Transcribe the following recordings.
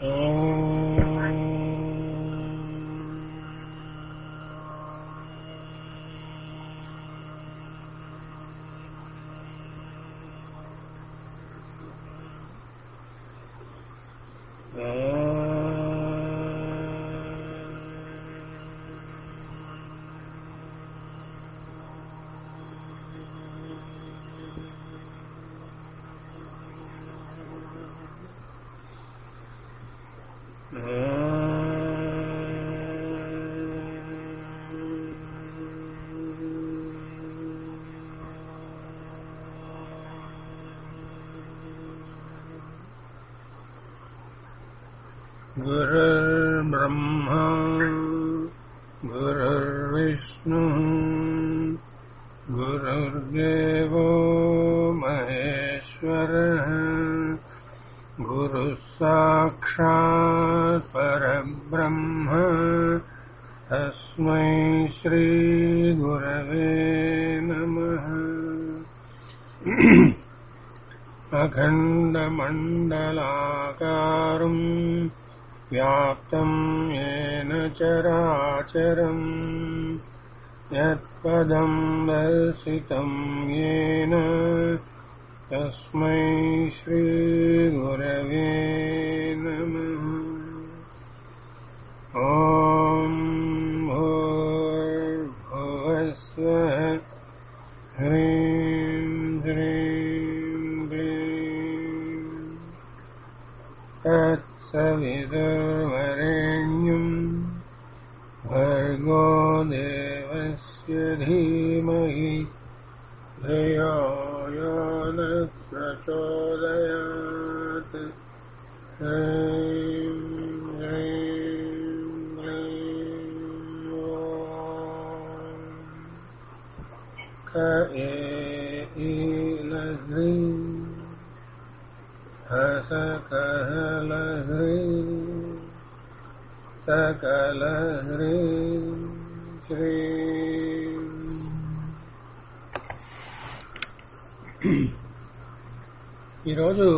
गुरुर्ब्रह्मा गुरुर्विष्णुः गुरुर्देवो महेश्वरः गुरुः साक्षात् परब्रह्म तस्मै श्रीगुरवे नमः अखण्डमण्डलाकारम् व्याप्तम् येन चराचरम् यत्पदम् दर्शितम् येन तस्मै श्रीगुरवे नमः ॐ भूर्भुवस्वः ह्रीं ह्रीं क्लीं तत्सवितुर्वरेण्यम् भर्गो देवस्य धीमहि धियो यो न प्रचोदयात् ह्रीं ह्रीं क्लीं ॐ क एलह्रीं हसकहलह्रीं सकलह्रीं श्रीं ఈరోజు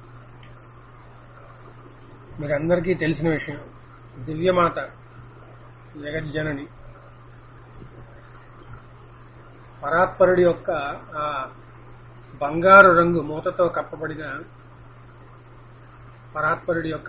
మీరందరికీ తెలిసిన విషయం దివ్యమాత జగజ్జనని పరాత్పరుడి యొక్క ఆ బంగారు రంగు మూతతో కప్పబడిన పరాత్పరుడి యొక్క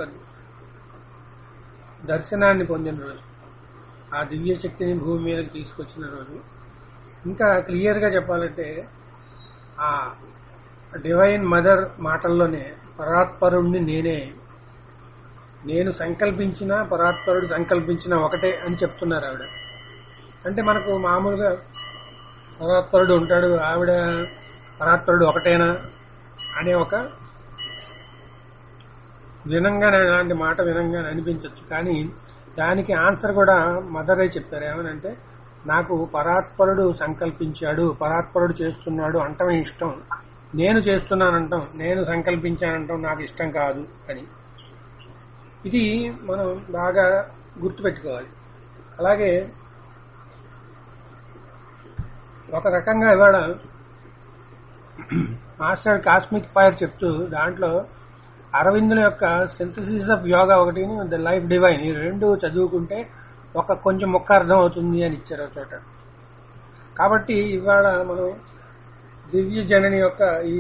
దర్శనాన్ని పొందిన రోజు ఆ దివ్య శక్తిని భూమి మీదకి తీసుకొచ్చిన రోజు ఇంకా క్లియర్గా చెప్పాలంటే ఆ డివైన్ మదర్ మాటల్లోనే పరాత్పరుణ్ణి నేనే నేను సంకల్పించిన పరాత్పరుడు సంకల్పించిన ఒకటే అని చెప్తున్నారు ఆవిడ అంటే మనకు మామూలుగా పరాత్పరుడు ఉంటాడు ఆవిడ పరాత్పరుడు ఒకటేనా అనే ఒక వినంగానే అలాంటి మాట వినంగానే అనిపించవచ్చు కానీ దానికి ఆన్సర్ కూడా మదరే చెప్పారు ఏమనంటే నాకు పరాత్పరుడు సంకల్పించాడు పరాత్పరుడు చేస్తున్నాడు అంటమే ఇష్టం నేను చేస్తున్నానంటాం నేను సంకల్పించానంటాం నాకు ఇష్టం కాదు అని ఇది మనం బాగా గుర్తుపెట్టుకోవాలి అలాగే ఒక రకంగా ఇవాళ మాస్టర్ కాస్మిక్ ఫైర్ చెప్తూ దాంట్లో అరవిందుల యొక్క సింథసిస్ ఆఫ్ యోగా ఒకటి ద లైఫ్ డివైన్ ఈ రెండు చదువుకుంటే ఒక కొంచెం మొక్క అర్థం అవుతుంది అని ఇచ్చారు ఒక చోట కాబట్టి ఇవాళ మనం దివ్య జనని యొక్క ఈ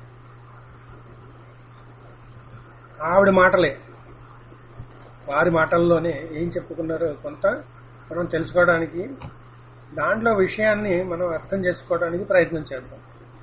ఆవిడ మాటలే వారి మాటల్లోనే ఏం చెప్పుకున్నారో కొంత మనం తెలుసుకోవడానికి దాంట్లో విషయాన్ని మనం అర్థం చేసుకోవడానికి ప్రయత్నం చేద్దాం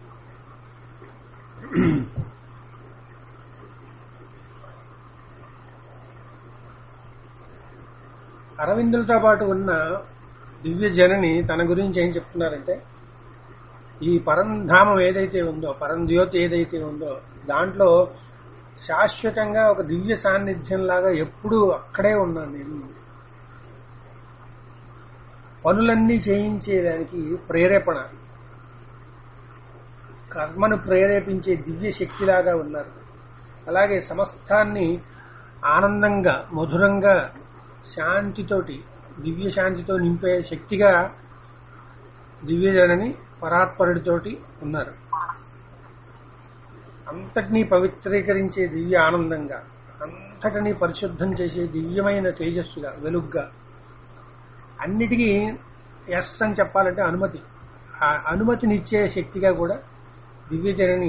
అరవిందులతో పాటు ఉన్న దివ్య జనని తన గురించి ఏం చెప్తున్నారంటే ఈ పరంధామం ఏదైతే ఉందో పరంజ్యోతి ఏదైతే ఉందో దాంట్లో శాశ్వతంగా ఒక దివ్య సాన్నిధ్యం లాగా ఎప్పుడూ అక్కడే ఉన్నాను నేను పనులన్నీ చేయించేదానికి ప్రేరేపణ కర్మను ప్రేరేపించే దివ్య శక్తిలాగా ఉన్నారు అలాగే సమస్తాన్ని ఆనందంగా మధురంగా శాంతితోటి దివ్య శాంతితో నింపే శక్తిగా దివ్యజనని పరాత్పరుడితోటి ఉన్నారు అంతటినీ పవిత్రీకరించే దివ్య ఆనందంగా అంత అంతటిని పరిశుద్ధం చేసే దివ్యమైన తేజస్సుగా వెలుగ్గా అన్నిటికీ ఎస్ అని చెప్పాలంటే అనుమతి ఆ అనుమతినిచ్చే శక్తిగా కూడా దివ్యజనని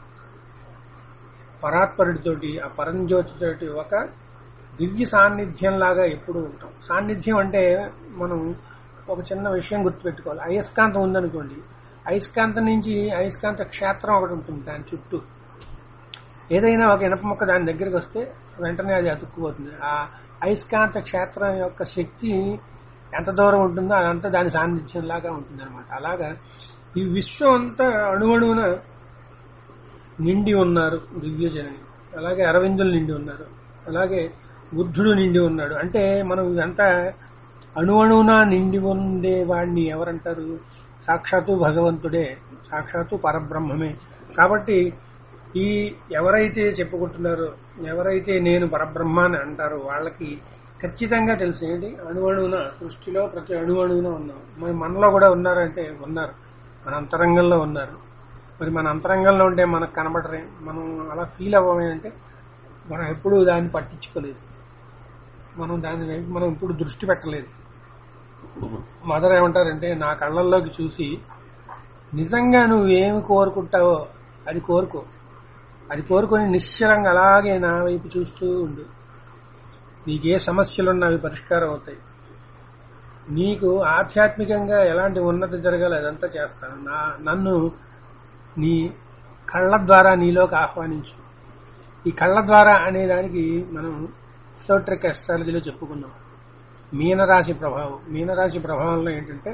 పరాత్పరుడితోటి ఆ పరంజ్యోతితోటి ఒక దివ్య సాన్నిధ్యం లాగా ఎప్పుడు ఉంటాం సాన్నిధ్యం అంటే మనం ఒక చిన్న విషయం గుర్తుపెట్టుకోవాలి అయస్కాంతం ఉందనుకోండి అయస్కాంతం నుంచి అయస్కాంత క్షేత్రం ఒకటి ఉంటుంది దాని చుట్టూ ఏదైనా ఒక ఇనప మొక్క దాని దగ్గరికి వస్తే వెంటనే అది అతుక్కుపోతుంది ఆ అయస్కాంత క్షేత్రం యొక్క శక్తి ఎంత దూరం ఉంటుందో అదంతా దాని సాన్నిధ్యం లాగా ఉంటుంది అనమాట అలాగా ఈ విశ్వం అంతా అణువణువున నిండి ఉన్నారు దివ్యజనని అలాగే అరవిందులు నిండి ఉన్నారు అలాగే బుద్ధుడు నిండి ఉన్నాడు అంటే మనం ఇదంతా అణువణువున నిండి ఉండే వాడిని ఎవరంటారు సాక్షాత్తు భగవంతుడే సాక్షాత్తు పరబ్రహ్మమే కాబట్టి ఈ ఎవరైతే చెప్పుకుంటున్నారో ఎవరైతే నేను పరబ్రహ్మ అని అంటారో వాళ్ళకి ఖచ్చితంగా తెలుసు ఏంటి అణువణువున సృష్టిలో ప్రతి అణువణువున ఉన్నాం మరి మనలో కూడా ఉన్నారంటే ఉన్నారు మన అంతరంగంలో ఉన్నారు మరి మన అంతరంగంలో ఉంటే మనకు కనబడరే మనం అలా ఫీల్ అవ్వమే అంటే మనం ఎప్పుడూ దాన్ని పట్టించుకోలేదు మనం దాని వైపు మనం ఇప్పుడు దృష్టి పెట్టలేదు మదర్ ఏమంటారంటే నా కళ్ళల్లోకి చూసి నిజంగా నువ్వు ఏమి కోరుకుంటావో అది కోరుకో అది కోరుకొని నిశ్చలంగా అలాగే నా వైపు చూస్తూ ఉండు నీకే సమస్యలున్నా అవి పరిష్కారం అవుతాయి నీకు ఆధ్యాత్మికంగా ఎలాంటి ఉన్నతి జరగాలి అదంతా చేస్తాను నా నన్ను నీ కళ్ళ ద్వారా నీలోకి ఆహ్వానించు ఈ కళ్ళ ద్వారా అనే దానికి మనం సోట్రిక్ ఎస్ట్రాలజీలో చెప్పుకున్నాం మీనరాశి ప్రభావం మీనరాశి ప్రభావంలో ఏంటంటే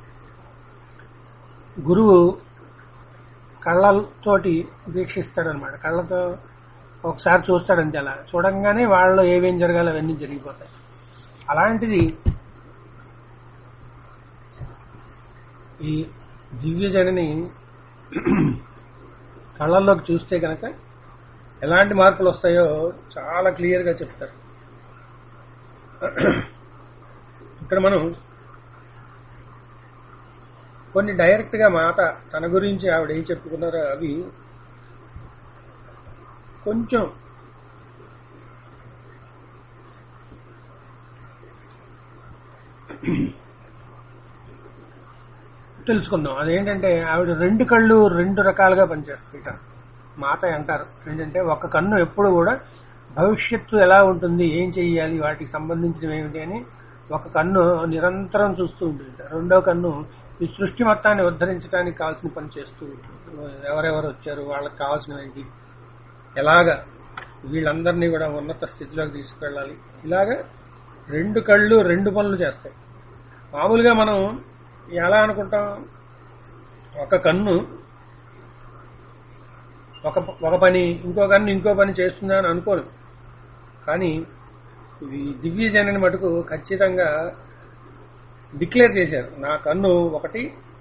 గురువు కళ్ళతోటి దీక్షిస్తాడు అనమాట కళ్ళతో ఒకసారి చూస్తాడంతే అలా చూడంగానే వాళ్ళలో ఏమేం జరగాలి అవన్నీ జరిగిపోతాయి అలాంటిది ఈ దివ్యజనని కళ్ళల్లోకి చూస్తే కనుక ఎలాంటి మార్పులు వస్తాయో చాలా క్లియర్గా చెప్తారు ఇక్కడ మనం కొన్ని డైరెక్ట్ గా మాట తన గురించి ఆవిడ ఏం చెప్పుకున్నారో అవి కొంచెం తెలుసుకుందాం అదేంటంటే ఆవిడ రెండు కళ్ళు రెండు రకాలుగా పనిచేస్తాయి ఇట మాట అంటారు ఏంటంటే ఒక కన్ను ఎప్పుడు కూడా భవిష్యత్తు ఎలా ఉంటుంది ఏం చెయ్యాలి వాటికి సంబంధించినవి ఏమిటి అని ఒక కన్ను నిరంతరం చూస్తూ ఉంటుంది రెండో కన్ను ఈ సృష్టి మొత్తాన్ని ఉద్ధరించడానికి కావాల్సిన పని చేస్తూ ఉంటుంది ఎవరెవరు వచ్చారు వాళ్ళకి కావాల్సినవి ఎలాగా వీళ్ళందరినీ కూడా ఉన్నత స్థితిలోకి తీసుకెళ్ళాలి ఇలాగా రెండు కళ్ళు రెండు పనులు చేస్తాయి మామూలుగా మనం ఎలా అనుకుంటాం ఒక కన్ను ఒక ఒక పని ఇంకో కన్ను ఇంకో పని చేస్తుందా అని అనుకోను కానీ ఈ దివ్యజనని మటుకు ఖచ్చితంగా డిక్లేర్ చేశారు నా కన్ను ఒకటి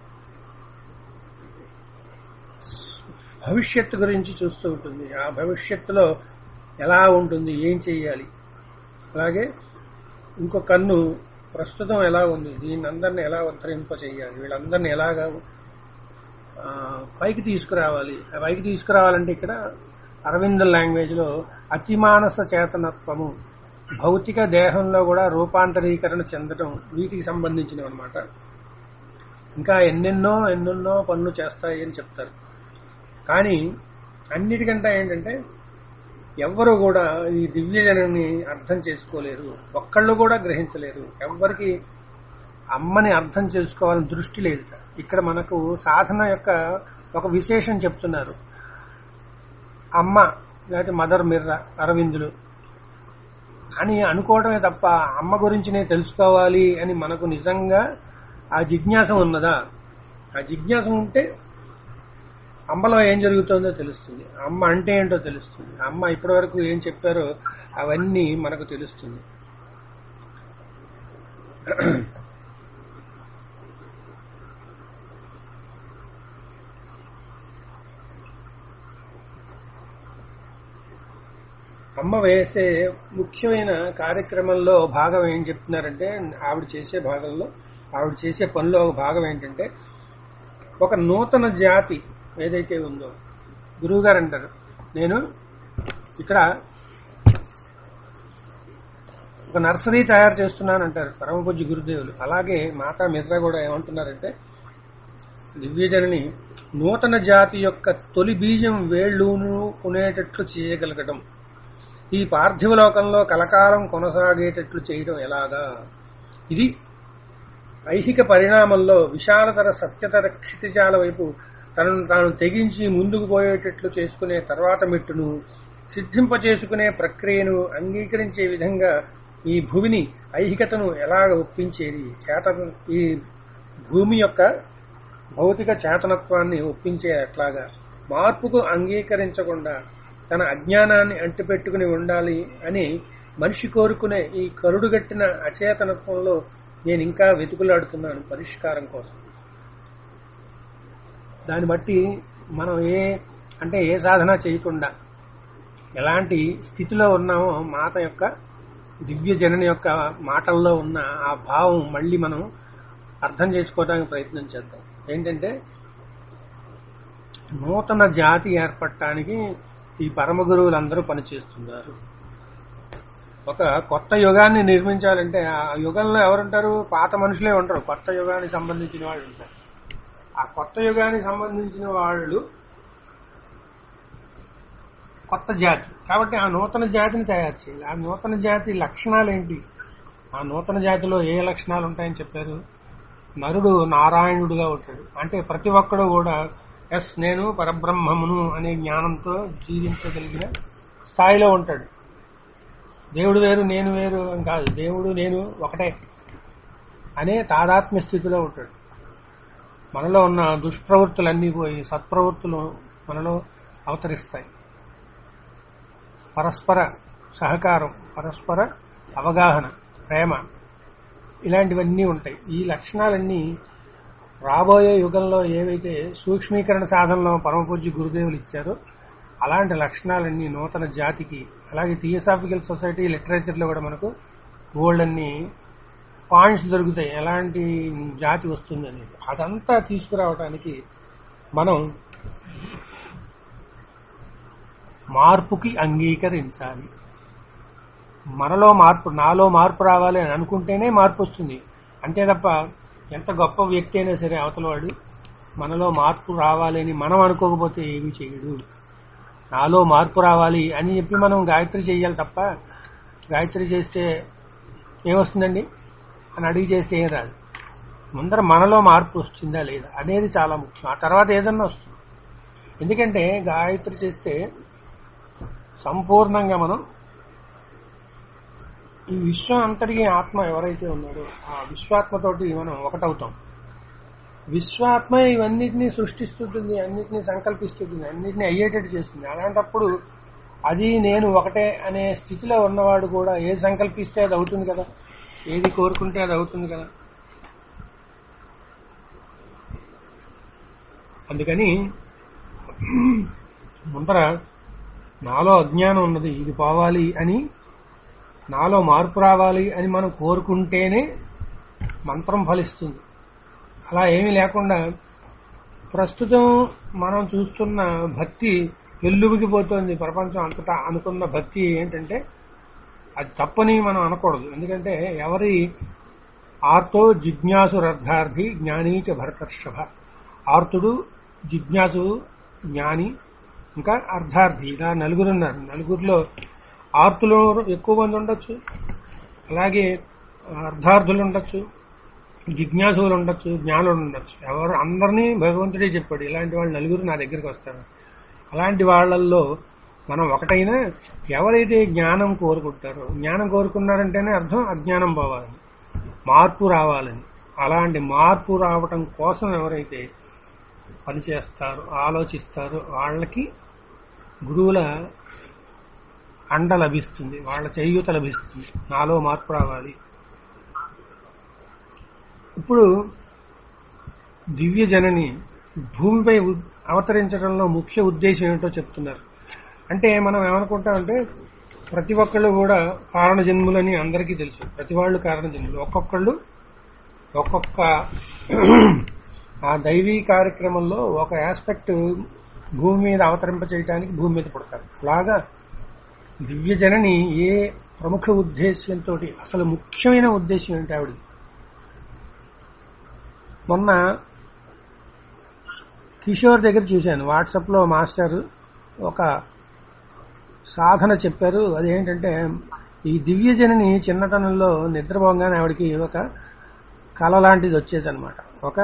భవిష్యత్తు గురించి చూస్తూ ఉంటుంది ఆ భవిష్యత్తులో ఎలా ఉంటుంది ఏం చెయ్యాలి అలాగే ఇంకో కన్ను ప్రస్తుతం ఎలా ఉంది దీన్ని అందరిని ఎలా ఉద్ధరింప చేయాలి వీళ్ళందరినీ ఎలాగా ఆ, పైకి తీసుకురావాలి ఆ పైకి తీసుకురావాలంటే ఇక్కడ అరవింద లాంగ్వేజ్ లో అతిమానస చేతనత్వము భౌతిక దేహంలో కూడా రూపాంతరీకరణ చెందటం వీటికి సంబంధించినవి అనమాట ఇంకా ఎన్నెన్నో ఎన్నెన్నో పనులు చేస్తాయి అని చెప్తారు కానీ అన్నిటికంటే ఏంటంటే ఎవ్వరు కూడా ఈ దివ్యజనాన్ని అర్థం చేసుకోలేరు ఒక్కళ్ళు కూడా గ్రహించలేరు ఎవ్వరికి అమ్మని అర్థం చేసుకోవాలని దృష్టి లేదు ఇక్కడ మనకు సాధన యొక్క ఒక విశేషం చెప్తున్నారు అమ్మ లేకపోతే మదర్ మిర్ర అరవిందులు అని అనుకోవడమే తప్ప అమ్మ గురించి నేను తెలుసుకోవాలి అని మనకు నిజంగా ఆ జిజ్ఞాస ఉన్నదా ఆ జిజ్ఞాస ఉంటే అమ్మలో ఏం జరుగుతుందో తెలుస్తుంది అమ్మ అంటే ఏంటో తెలుస్తుంది అమ్మ ఇప్పటి వరకు ఏం చెప్పారో అవన్నీ మనకు తెలుస్తుంది అమ్మ వేసే ముఖ్యమైన కార్యక్రమంలో భాగం ఏం చెప్తున్నారంటే ఆవిడ చేసే భాగంలో ఆవిడ చేసే పనిలో ఒక భాగం ఏంటంటే ఒక నూతన జాతి ఏదైతే ఉందో గురువు గారు అంటారు నేను ఇక్కడ ఒక నర్సరీ తయారు చేస్తున్నానంటారు పరమపూజ్య గురుదేవులు అలాగే మాతా మిత్ర కూడా ఏమంటున్నారంటే దివ్యజనని నూతన జాతి యొక్క తొలి బీజం వేళ్ళూను కొనేటట్లు చేయగలగడం ఈ పార్థివ లోకంలో కలకాలం కొనసాగేటట్లు చేయడం ఎలాగా ఇది ఐహిక పరిణామంలో విశాలతర సత్యతర క్షితిజాల వైపు తనను తాను తెగించి ముందుకు పోయేటట్లు చేసుకునే తర్వాత మెట్టును సిద్ధింపచేసుకునే ప్రక్రియను అంగీకరించే విధంగా ఈ భూమిని ఐహికతను ఎలాగ ఒప్పించేది చేత ఈ భూమి యొక్క భౌతిక చేతనత్వాన్ని ఒప్పించే అట్లాగా మార్పుకు అంగీకరించకుండా తన అజ్ఞానాన్ని అంటిపెట్టుకుని ఉండాలి అని మనిషి కోరుకునే ఈ కరుడుగట్టిన అచేతనత్వంలో నేను ఇంకా వెతుకులాడుతున్నాను పరిష్కారం కోసం దాన్ని బట్టి మనం ఏ అంటే ఏ సాధన చేయకుండా ఎలాంటి స్థితిలో ఉన్నామో మాత యొక్క దివ్య జనని యొక్క మాటల్లో ఉన్న ఆ భావం మళ్ళీ మనం అర్థం చేసుకోవడానికి ప్రయత్నం చేద్దాం ఏంటంటే నూతన జాతి ఏర్పడటానికి ఈ పరమ గురువులందరూ పనిచేస్తున్నారు ఒక కొత్త యుగాన్ని నిర్మించాలంటే ఆ యుగంలో ఎవరుంటారు పాత మనుషులే ఉంటారు కొత్త యుగానికి సంబంధించిన వాళ్ళు ఉంటారు ఆ కొత్త యుగానికి సంబంధించిన వాళ్ళు కొత్త జాతి కాబట్టి ఆ నూతన జాతిని తయారు చేయాలి ఆ నూతన జాతి లక్షణాలు ఏంటి ఆ నూతన జాతిలో ఏ లక్షణాలు ఉంటాయని చెప్పారు నరుడు నారాయణుడుగా ఉంటాడు అంటే ప్రతి ఒక్కడు కూడా ఎస్ నేను పరబ్రహ్మమును అనే జ్ఞానంతో జీవించగలిగిన స్థాయిలో ఉంటాడు దేవుడు వేరు నేను వేరు అని కాదు దేవుడు నేను ఒకటే అనే తాదాత్మ్య స్థితిలో ఉంటాడు మనలో ఉన్న దుష్ప్రవృత్తులన్నీ పోయి సత్ప్రవృత్తులు మనలో అవతరిస్తాయి పరస్పర సహకారం పరస్పర అవగాహన ప్రేమ ఇలాంటివన్నీ ఉంటాయి ఈ లక్షణాలన్నీ రాబోయే యుగంలో ఏవైతే సూక్ష్మీకరణ సాధనలో పరమపూజ్య గురుదేవులు ఇచ్చారో అలాంటి లక్షణాలన్నీ నూతన జాతికి అలాగే థియోసాఫికల్ సొసైటీ లిటరేచర్లో కూడా మనకు గోల్డ్ అన్ని పాయింట్స్ దొరుకుతాయి ఎలాంటి జాతి వస్తుంది అనేది అదంతా తీసుకురావడానికి మనం మార్పుకి అంగీకరించాలి మనలో మార్పు నాలో మార్పు రావాలి అని అనుకుంటేనే మార్పు వస్తుంది అంతే తప్ప ఎంత గొప్ప వ్యక్తి అయినా సరే అవతలవాడు మనలో మార్పు రావాలి అని మనం అనుకోకపోతే ఏమీ చేయడు నాలో మార్పు రావాలి అని చెప్పి మనం గాయత్రి చేయాలి తప్ప గాయత్రి చేస్తే ఏమొస్తుందండి అని అడిగి చేస్తే ఏం రాదు ముందర మనలో మార్పు వస్తుందా లేదా అనేది చాలా ముఖ్యం ఆ తర్వాత ఏదన్నా వస్తుంది ఎందుకంటే గాయత్రి చేస్తే సంపూర్ణంగా మనం ఈ విశ్వం అంతటికి ఆత్మ ఎవరైతే ఉన్నారో ఆ విశ్వాత్మతోటి మనం ఒకటవుతాం విశ్వాత్మ ఇవన్నిటినీ సృష్టిస్తుంటుంది అన్నిటినీ సంకల్పిస్తుంది అన్నిటినీ అయ్యేటట్టు చేస్తుంది అలాంటప్పుడు అది నేను ఒకటే అనే స్థితిలో ఉన్నవాడు కూడా ఏది సంకల్పిస్తే అది అవుతుంది కదా ఏది కోరుకుంటే అది అవుతుంది కదా అందుకని ముందర నాలో అజ్ఞానం ఉన్నది ఇది పోవాలి అని నాలో మార్పు రావాలి అని మనం కోరుకుంటేనే మంత్రం ఫలిస్తుంది అలా ఏమీ లేకుండా ప్రస్తుతం మనం చూస్తున్న భక్తి వెల్లువిగిపోతుంది ప్రపంచం అంతటా అనుకున్న భక్తి ఏంటంటే అది తప్పని మనం అనకూడదు ఎందుకంటే ఎవరి ఆర్తో జిజ్ఞాసురర్థార్థి జ్ఞానీచ భరతర్షభ ఆర్తుడు జిజ్ఞాసు జ్ఞాని ఇంకా అర్ధార్థి ఇలా నలుగురు ఉన్నారు నలుగురిలో ఆర్తులు ఎక్కువ మంది ఉండొచ్చు అలాగే అర్ధార్థులు ఉండొచ్చు జిజ్ఞాసులు ఉండొచ్చు జ్ఞానులు ఉండొచ్చు ఎవరు అందరినీ భగవంతుడే చెప్పాడు ఇలాంటి వాళ్ళు నలుగురు నా దగ్గరికి వస్తారు అలాంటి వాళ్ళల్లో మనం ఒకటైనా ఎవరైతే జ్ఞానం కోరుకుంటారో జ్ఞానం కోరుకున్నారంటేనే అర్థం అజ్ఞానం పోవాలని మార్పు రావాలని అలాంటి మార్పు రావటం కోసం ఎవరైతే పనిచేస్తారో ఆలోచిస్తారో వాళ్ళకి గురువుల అండ లభిస్తుంది వాళ్ళ చేయూత లభిస్తుంది నాలో మార్పు రావాలి ఇప్పుడు దివ్య జనని భూమిపై ఉ- అవతరించడంలో ముఖ్య ఉద్దేశం ఏమిటో చెప్తున్నారు అంటే మనం ఏమనుకుంటామంటే ప్రతి ఒక్కళ్ళు కూడా కారణ జన్ములని అందరికీ తెలుసు ప్రతి వాళ్ళు కారణ జన్ములు ఒక్కొక్కళ్ళు ఒక్కొక్క ఆ దైవీ కార్యక్రమంలో ఒక ఆస్పెక్ట్ భూమి మీద అవతరింప చేయడానికి భూమి మీద పుడతారు అలాగా దివ్య జనని ఏ ప్రముఖ ఉద్దేశ్యంతో అసలు ముఖ్యమైన ఉద్దేశం ఏంటి ఆవిడది మొన్న కిషోర్ దగ్గర చూశాను వాట్సాప్లో మాస్టర్ ఒక సాధన చెప్పారు అదేంటంటే ఈ దివ్యజనని చిన్నతనంలో నిద్రపోగానే ఆవిడకి ఒక కళ లాంటిది వచ్చేదన్నమాట ఒక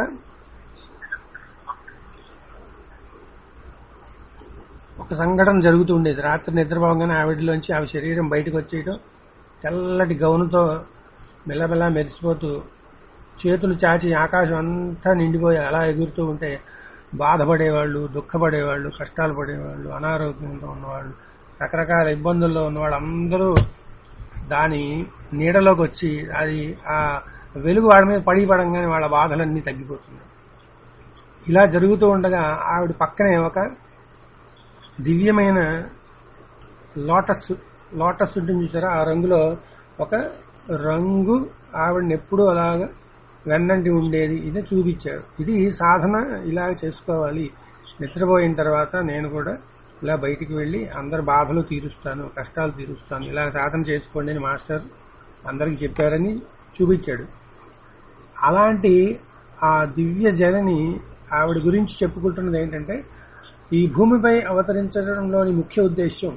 ఒక సంఘటన జరుగుతూ ఉండేది రాత్రి నిద్రపోగానే ఆవిడలోంచి ఆవిడ శరీరం బయటకు వచ్చేయడం తెల్లటి గౌనుతో మెల్లమెల్ల మెరిసిపోతూ చేతులు చాచి ఆకాశం అంతా నిండిపోయి అలా ఎగురుతూ ఉంటే బాధపడేవాళ్ళు దుఃఖపడేవాళ్ళు కష్టాలు పడేవాళ్ళు అనారోగ్యంతో ఉన్నవాళ్ళు రకరకాల ఇబ్బందుల్లో ఉన్నవాళ్ళు అందరూ దాని నీడలోకి వచ్చి అది ఆ వెలుగు వాళ్ళ మీద పడి పడంగానే వాళ్ళ బాధలన్నీ తగ్గిపోతున్నాయి ఇలా జరుగుతూ ఉండగా ఆవిడ పక్కనే ఒక దివ్యమైన లోటస్ లోటస్ ఉంటుంది చూసారా ఆ రంగులో ఒక రంగు ఆవిడని ఎప్పుడూ అలాగా వెన్నంటి ఉండేది ఇది చూపించారు ఇది సాధన ఇలా చేసుకోవాలి నిద్రపోయిన తర్వాత నేను కూడా ఇలా బయటికి వెళ్ళి అందరి బాధలు తీరుస్తాను కష్టాలు తీరుస్తాను ఇలా సాధన చేసుకోండి అని మాస్టర్ అందరికి చెప్పారని చూపించాడు అలాంటి ఆ దివ్య జనని ఆవిడ గురించి చెప్పుకుంటున్నది ఏంటంటే ఈ భూమిపై అవతరించడంలోని ముఖ్య ఉద్దేశ్యం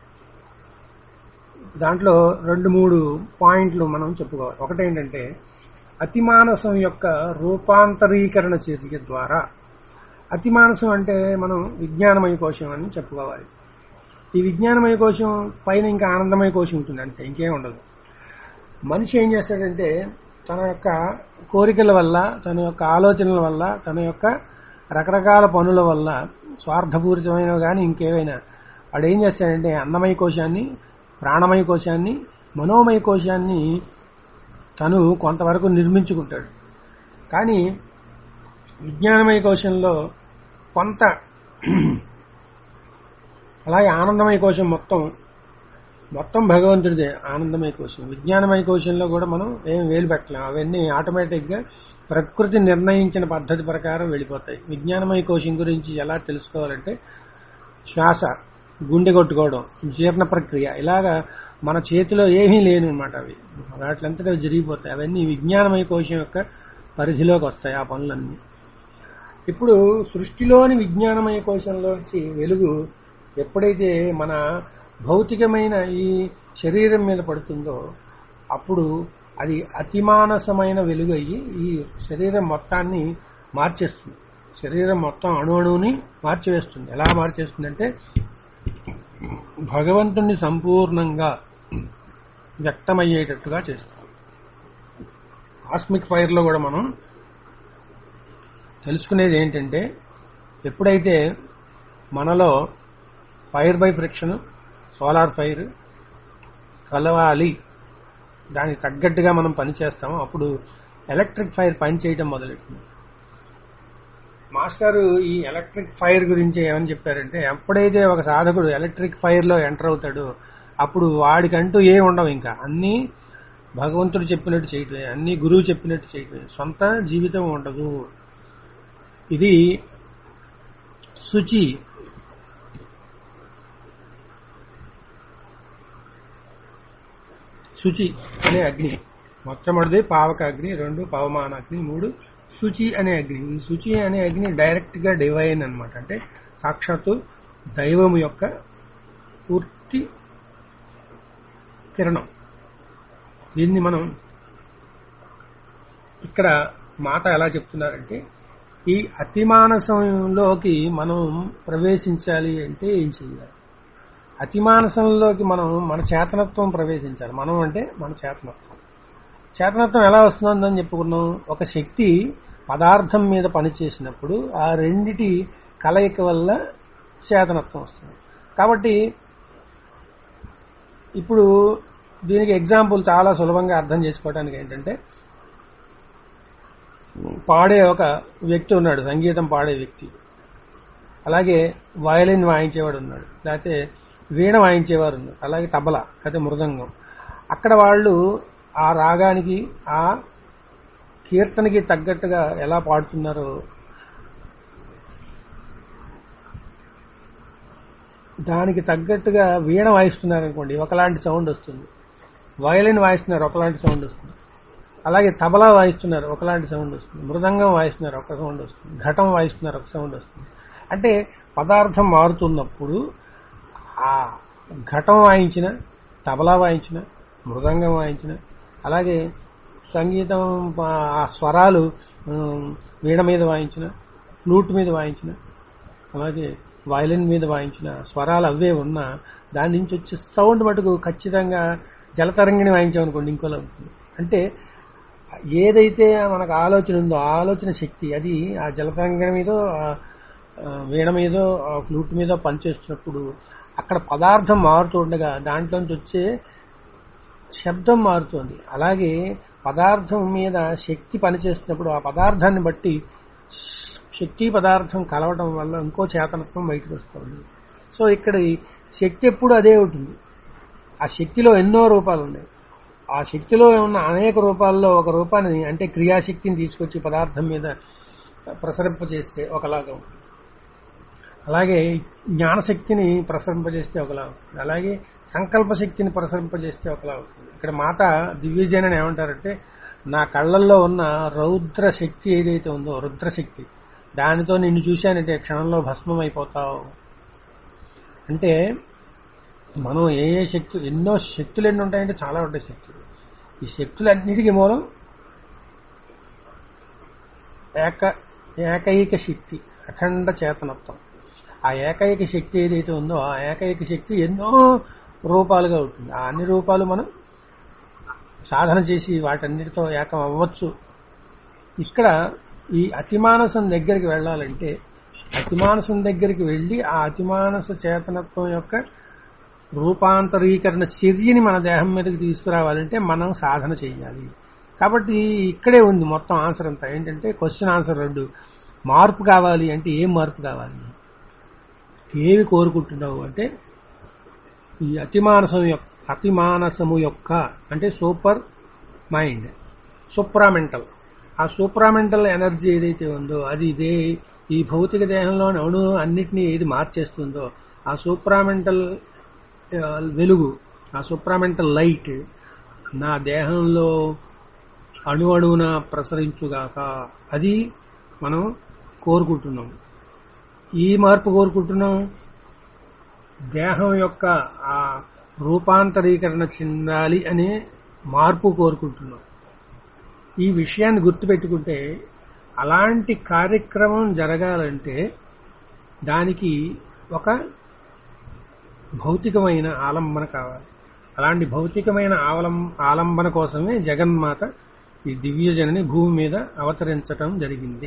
దాంట్లో రెండు మూడు పాయింట్లు మనం చెప్పుకోవాలి ఒకటేంటంటే అతిమానసం యొక్క రూపాంతరీకరణ చర్య ద్వారా అతిమానసం అంటే మనం విజ్ఞానమయ కోశం అని చెప్పుకోవాలి ఈ విజ్ఞానమయ కోశం పైన ఇంకా ఆనందమయ కోశం ఉంటుంది అంతే ఇంకేం ఉండదు మనిషి ఏం చేస్తాడంటే తన యొక్క కోరికల వల్ల తన యొక్క ఆలోచనల వల్ల తన యొక్క రకరకాల పనుల వల్ల స్వార్థపూరితమైనవి కానీ ఇంకేవైనా వాడు ఏం చేస్తాడంటే అన్నమయ కోశాన్ని ప్రాణమయ కోశాన్ని మనోమయ కోశాన్ని తను కొంతవరకు నిర్మించుకుంటాడు కానీ విజ్ఞానమయ కోశంలో కొంత అలాగే ఆనందమయ కోశం మొత్తం మొత్తం భగవంతుడిదే ఆనందమయ కోశం విజ్ఞానమయ కోశంలో కూడా మనం ఏం వేలు పెట్టలేం అవన్నీ ఆటోమేటిక్గా ప్రకృతి నిర్ణయించిన పద్ధతి ప్రకారం వెళ్ళిపోతాయి విజ్ఞానమయ కోశం గురించి ఎలా తెలుసుకోవాలంటే శ్వాస గుండె కొట్టుకోవడం జీర్ణ ప్రక్రియ ఇలాగా మన చేతిలో ఏమీ లేను అనమాట అవి వాటిలంతటా జరిగిపోతాయి అవన్నీ విజ్ఞానమయ కోశం యొక్క పరిధిలోకి వస్తాయి ఆ పనులన్నీ ఇప్పుడు సృష్టిలోని విజ్ఞానమయ కోశంలోంచి వెలుగు ఎప్పుడైతే మన భౌతికమైన ఈ శరీరం మీద పడుతుందో అప్పుడు అది అతిమానసమైన వెలుగు అయ్యి ఈ శరీరం మొత్తాన్ని మార్చేస్తుంది శరీరం మొత్తం అణు అణువుని మార్చివేస్తుంది ఎలా మార్చేస్తుందంటే భగవంతుణ్ణి సంపూర్ణంగా వ్యక్తమయ్యేటట్టుగా చేస్తుంది కాస్మిక్ ఫైర్లో కూడా మనం తెలుసుకునేది ఏంటంటే ఎప్పుడైతే మనలో fire by friction solar fire కలవాలి దానికి తగ్గట్టుగా మనం పనిచేస్తామో అప్పుడు ఎలక్ట్రిక్ ఫైర్ పనిచేయటం మొదలెట్టింది మాస్టర్ ఈ ఎలక్ట్రిక్ ఫైర్ గురించి ఏమని చెప్పారంటే ఎప్పుడైతే ఒక సాధకుడు ఎలక్ట్రిక్ ఫైర్లో ఎంటర్ అవుతాడో అప్పుడు వాడికంటూ ఏ ఉండవు ఇంకా అన్నీ భగవంతుడు చెప్పినట్టు చేయటమే అన్ని గురువు చెప్పినట్టు చేయటమే సొంత జీవితం ఉండదు ఇది శుచి శుచి అనే అగ్ని మొట్టమొదటిది పావక అగ్ని రెండు పవమాన అగ్ని మూడు శుచి అనే అగ్ని ఈ శుచి అనే అగ్ని డైరెక్ట్ గా డివైన్ అనమాట అంటే సాక్షాత్తు దైవం యొక్క పూర్తి కిరణం దీన్ని మనం ఇక్కడ మాట ఎలా చెప్తున్నారంటే ఈ అతిమానసంలోకి మనం ప్రవేశించాలి అంటే ఏం చేయాలి అతిమానసంలోకి మనం మన చేతనత్వం ప్రవేశించాలి మనం అంటే మన చేతనత్వం చేతనత్వం ఎలా వస్తుందని చెప్పుకున్నాం ఒక శక్తి పదార్థం మీద పనిచేసినప్పుడు ఆ రెండిటి కలయిక వల్ల చేతనత్వం వస్తుంది కాబట్టి ఇప్పుడు దీనికి ఎగ్జాంపుల్ చాలా సులభంగా అర్థం చేసుకోవడానికి ఏంటంటే పాడే ఒక వ్యక్తి ఉన్నాడు సంగీతం పాడే వ్యక్తి అలాగే వయలిన్ వాయించేవాడు ఉన్నాడు లేకపోతే వీణ వాయించేవారు ఉన్నారు అలాగే తబలా లేకపోతే మృదంగం అక్కడ వాళ్ళు ఆ రాగానికి ఆ కీర్తనకి తగ్గట్టుగా ఎలా పాడుతున్నారో దానికి తగ్గట్టుగా వీణ వాయిస్తున్నారనుకోండి ఒకలాంటి సౌండ్ వస్తుంది వయలిన్ వాయిస్తున్నారు ఒకలాంటి సౌండ్ వస్తుంది అలాగే తబలా వాయిస్తున్నారు ఒకలాంటి సౌండ్ వస్తుంది మృదంగం వాయిస్తున్నారు ఒక సౌండ్ వస్తుంది ఘటం వాయిస్తున్నారు ఒక సౌండ్ వస్తుంది అంటే పదార్థం మారుతున్నప్పుడు ఆ ఘటం వాయించిన తబలా వాయించిన మృదంగం వాయించిన అలాగే సంగీతం ఆ స్వరాలు ఉమ్, వీణ మీద వాయించిన ఫ్లూట్ మీద వాయించిన అలాగే వయలిన్ మీద వాయించిన స్వరాలు అవే ఉన్నా దాని నుంచి వచ్చే సౌండ్ మటుకు ఖచ్చితంగా జలతరంగిణి వాయించామనుకోండి ఇంకోలా ఉంటుంది అంటే ఏదైతే మనకు ఆలోచన ఉందో ఆ ఆలోచన శక్తి అది ఆ జలతరంగిణి మీద వీణ మీదో ఆ ఫ్లూట్ మీద పనిచేస్తున్నప్పుడు అక్కడ పదార్థం మారుతూ ఉండగా దాంట్లోంచి వచ్చే శబ్దం మారుతోంది అలాగే పదార్థం మీద శక్తి పనిచేస్తున్నప్పుడు ఆ పదార్థాన్ని బట్టి శక్తి పదార్థం కలవడం వల్ల ఇంకో చేతనత్వం బయటకు వస్తుంది సో ఇక్కడ ఈ శక్తి ఎప్పుడు అదే ఉంటుంది ఆ శక్తిలో ఎన్నో రూపాలు ఉన్నాయి ఆ శక్తిలో ఉన్న అనేక రూపాల్లో ఒక రూపాన్ని అంటే క్రియాశక్తిని తీసుకొచ్చి పదార్థం మీద ప్రసరింపజేస్తే ఒకలాగా ఉంటుంది అలాగే జ్ఞానశక్తిని ప్రసరింపజేస్తే ఒకలా ఉంటుంది అలాగే సంకల్ప శక్తిని ప్రసరింపజేస్తే ఒకలా ఉంటుంది ఇక్కడ మాత దివ్యజనని ఏమంటారంటే నా కళ్ళల్లో ఉన్న రౌద్ర శక్తి ఏదైతే ఉందో రుద్రశక్తి దానితో నిన్ను చూశానంటే క్షణంలో భస్మం అయిపోతావు అంటే మనం ఏ ఏ శక్తి ఎన్నో శక్తులు ఎన్ని ఉంటాయంటే చాలా ఉంటాయి శక్తులు ఈ శక్తులన్నిటికీ మూలం ఏక ఏకైక శక్తి అఖండ చేతనత్వం ఆ ఏకైక శక్తి ఏదైతే ఉందో ఆ ఏకైక శక్తి ఎన్నో రూపాలుగా ఉంటుంది ఆ అన్ని రూపాలు మనం సాధన చేసి వాటన్నిటితో ఏకం అవ్వచ్చు ఇక్కడ ఈ అతిమానసం దగ్గరికి వెళ్ళాలంటే అతిమానసం దగ్గరికి వెళ్ళి ఆ అతిమానస చేతనత్వం యొక్క రూపాంతరీకరణ చర్యని మన దేహం మీదకి తీసుకురావాలంటే మనం సాధన చేయాలి కాబట్టి ఇక్కడే ఉంది మొత్తం ఆన్సర్ అంతా ఏంటంటే క్వశ్చన్ ఆన్సర్ రెండు మార్పు కావాలి అంటే ఏం మార్పు కావాలి ఏవి కోరుకుంటున్నావు అంటే ఈ అతిమానసం యొక్క అతిమానసము యొక్క అంటే సూపర్ మైండ్ సూప్రామెంటల్ ఆ సూప్రామెంటల్ ఎనర్జీ ఏదైతే ఉందో అది ఇదే ఈ భౌతిక దేహంలోని అణు అన్నిటినీ ఏది మార్చేస్తుందో ఆ సూప్రామెంటల్ ఆ, వెలుగు ఆ సూప్రామెంటల్ లైట్ నా దేహంలో అణు అణువున ప్రసరించుగాక అది మనం కోరుకుంటున్నాం ఈ మార్పు కోరుకుంటున్నాం దేహం యొక్క ఆ రూపాంతరీకరణ చెందాలి అనే మార్పు కోరుకుంటున్నాం ఈ విషయాన్ని గుర్తుపెట్టుకుంటే అలాంటి కార్యక్రమం జరగాలంటే దానికి ఒక భౌతికమైన ఆలంబన కావాలి అలాంటి భౌతికమైన ఆలం ఆలంబన కోసమే జగన్మాత ఈ దివ్యజనని భూమి మీద అవతరించటం జరిగింది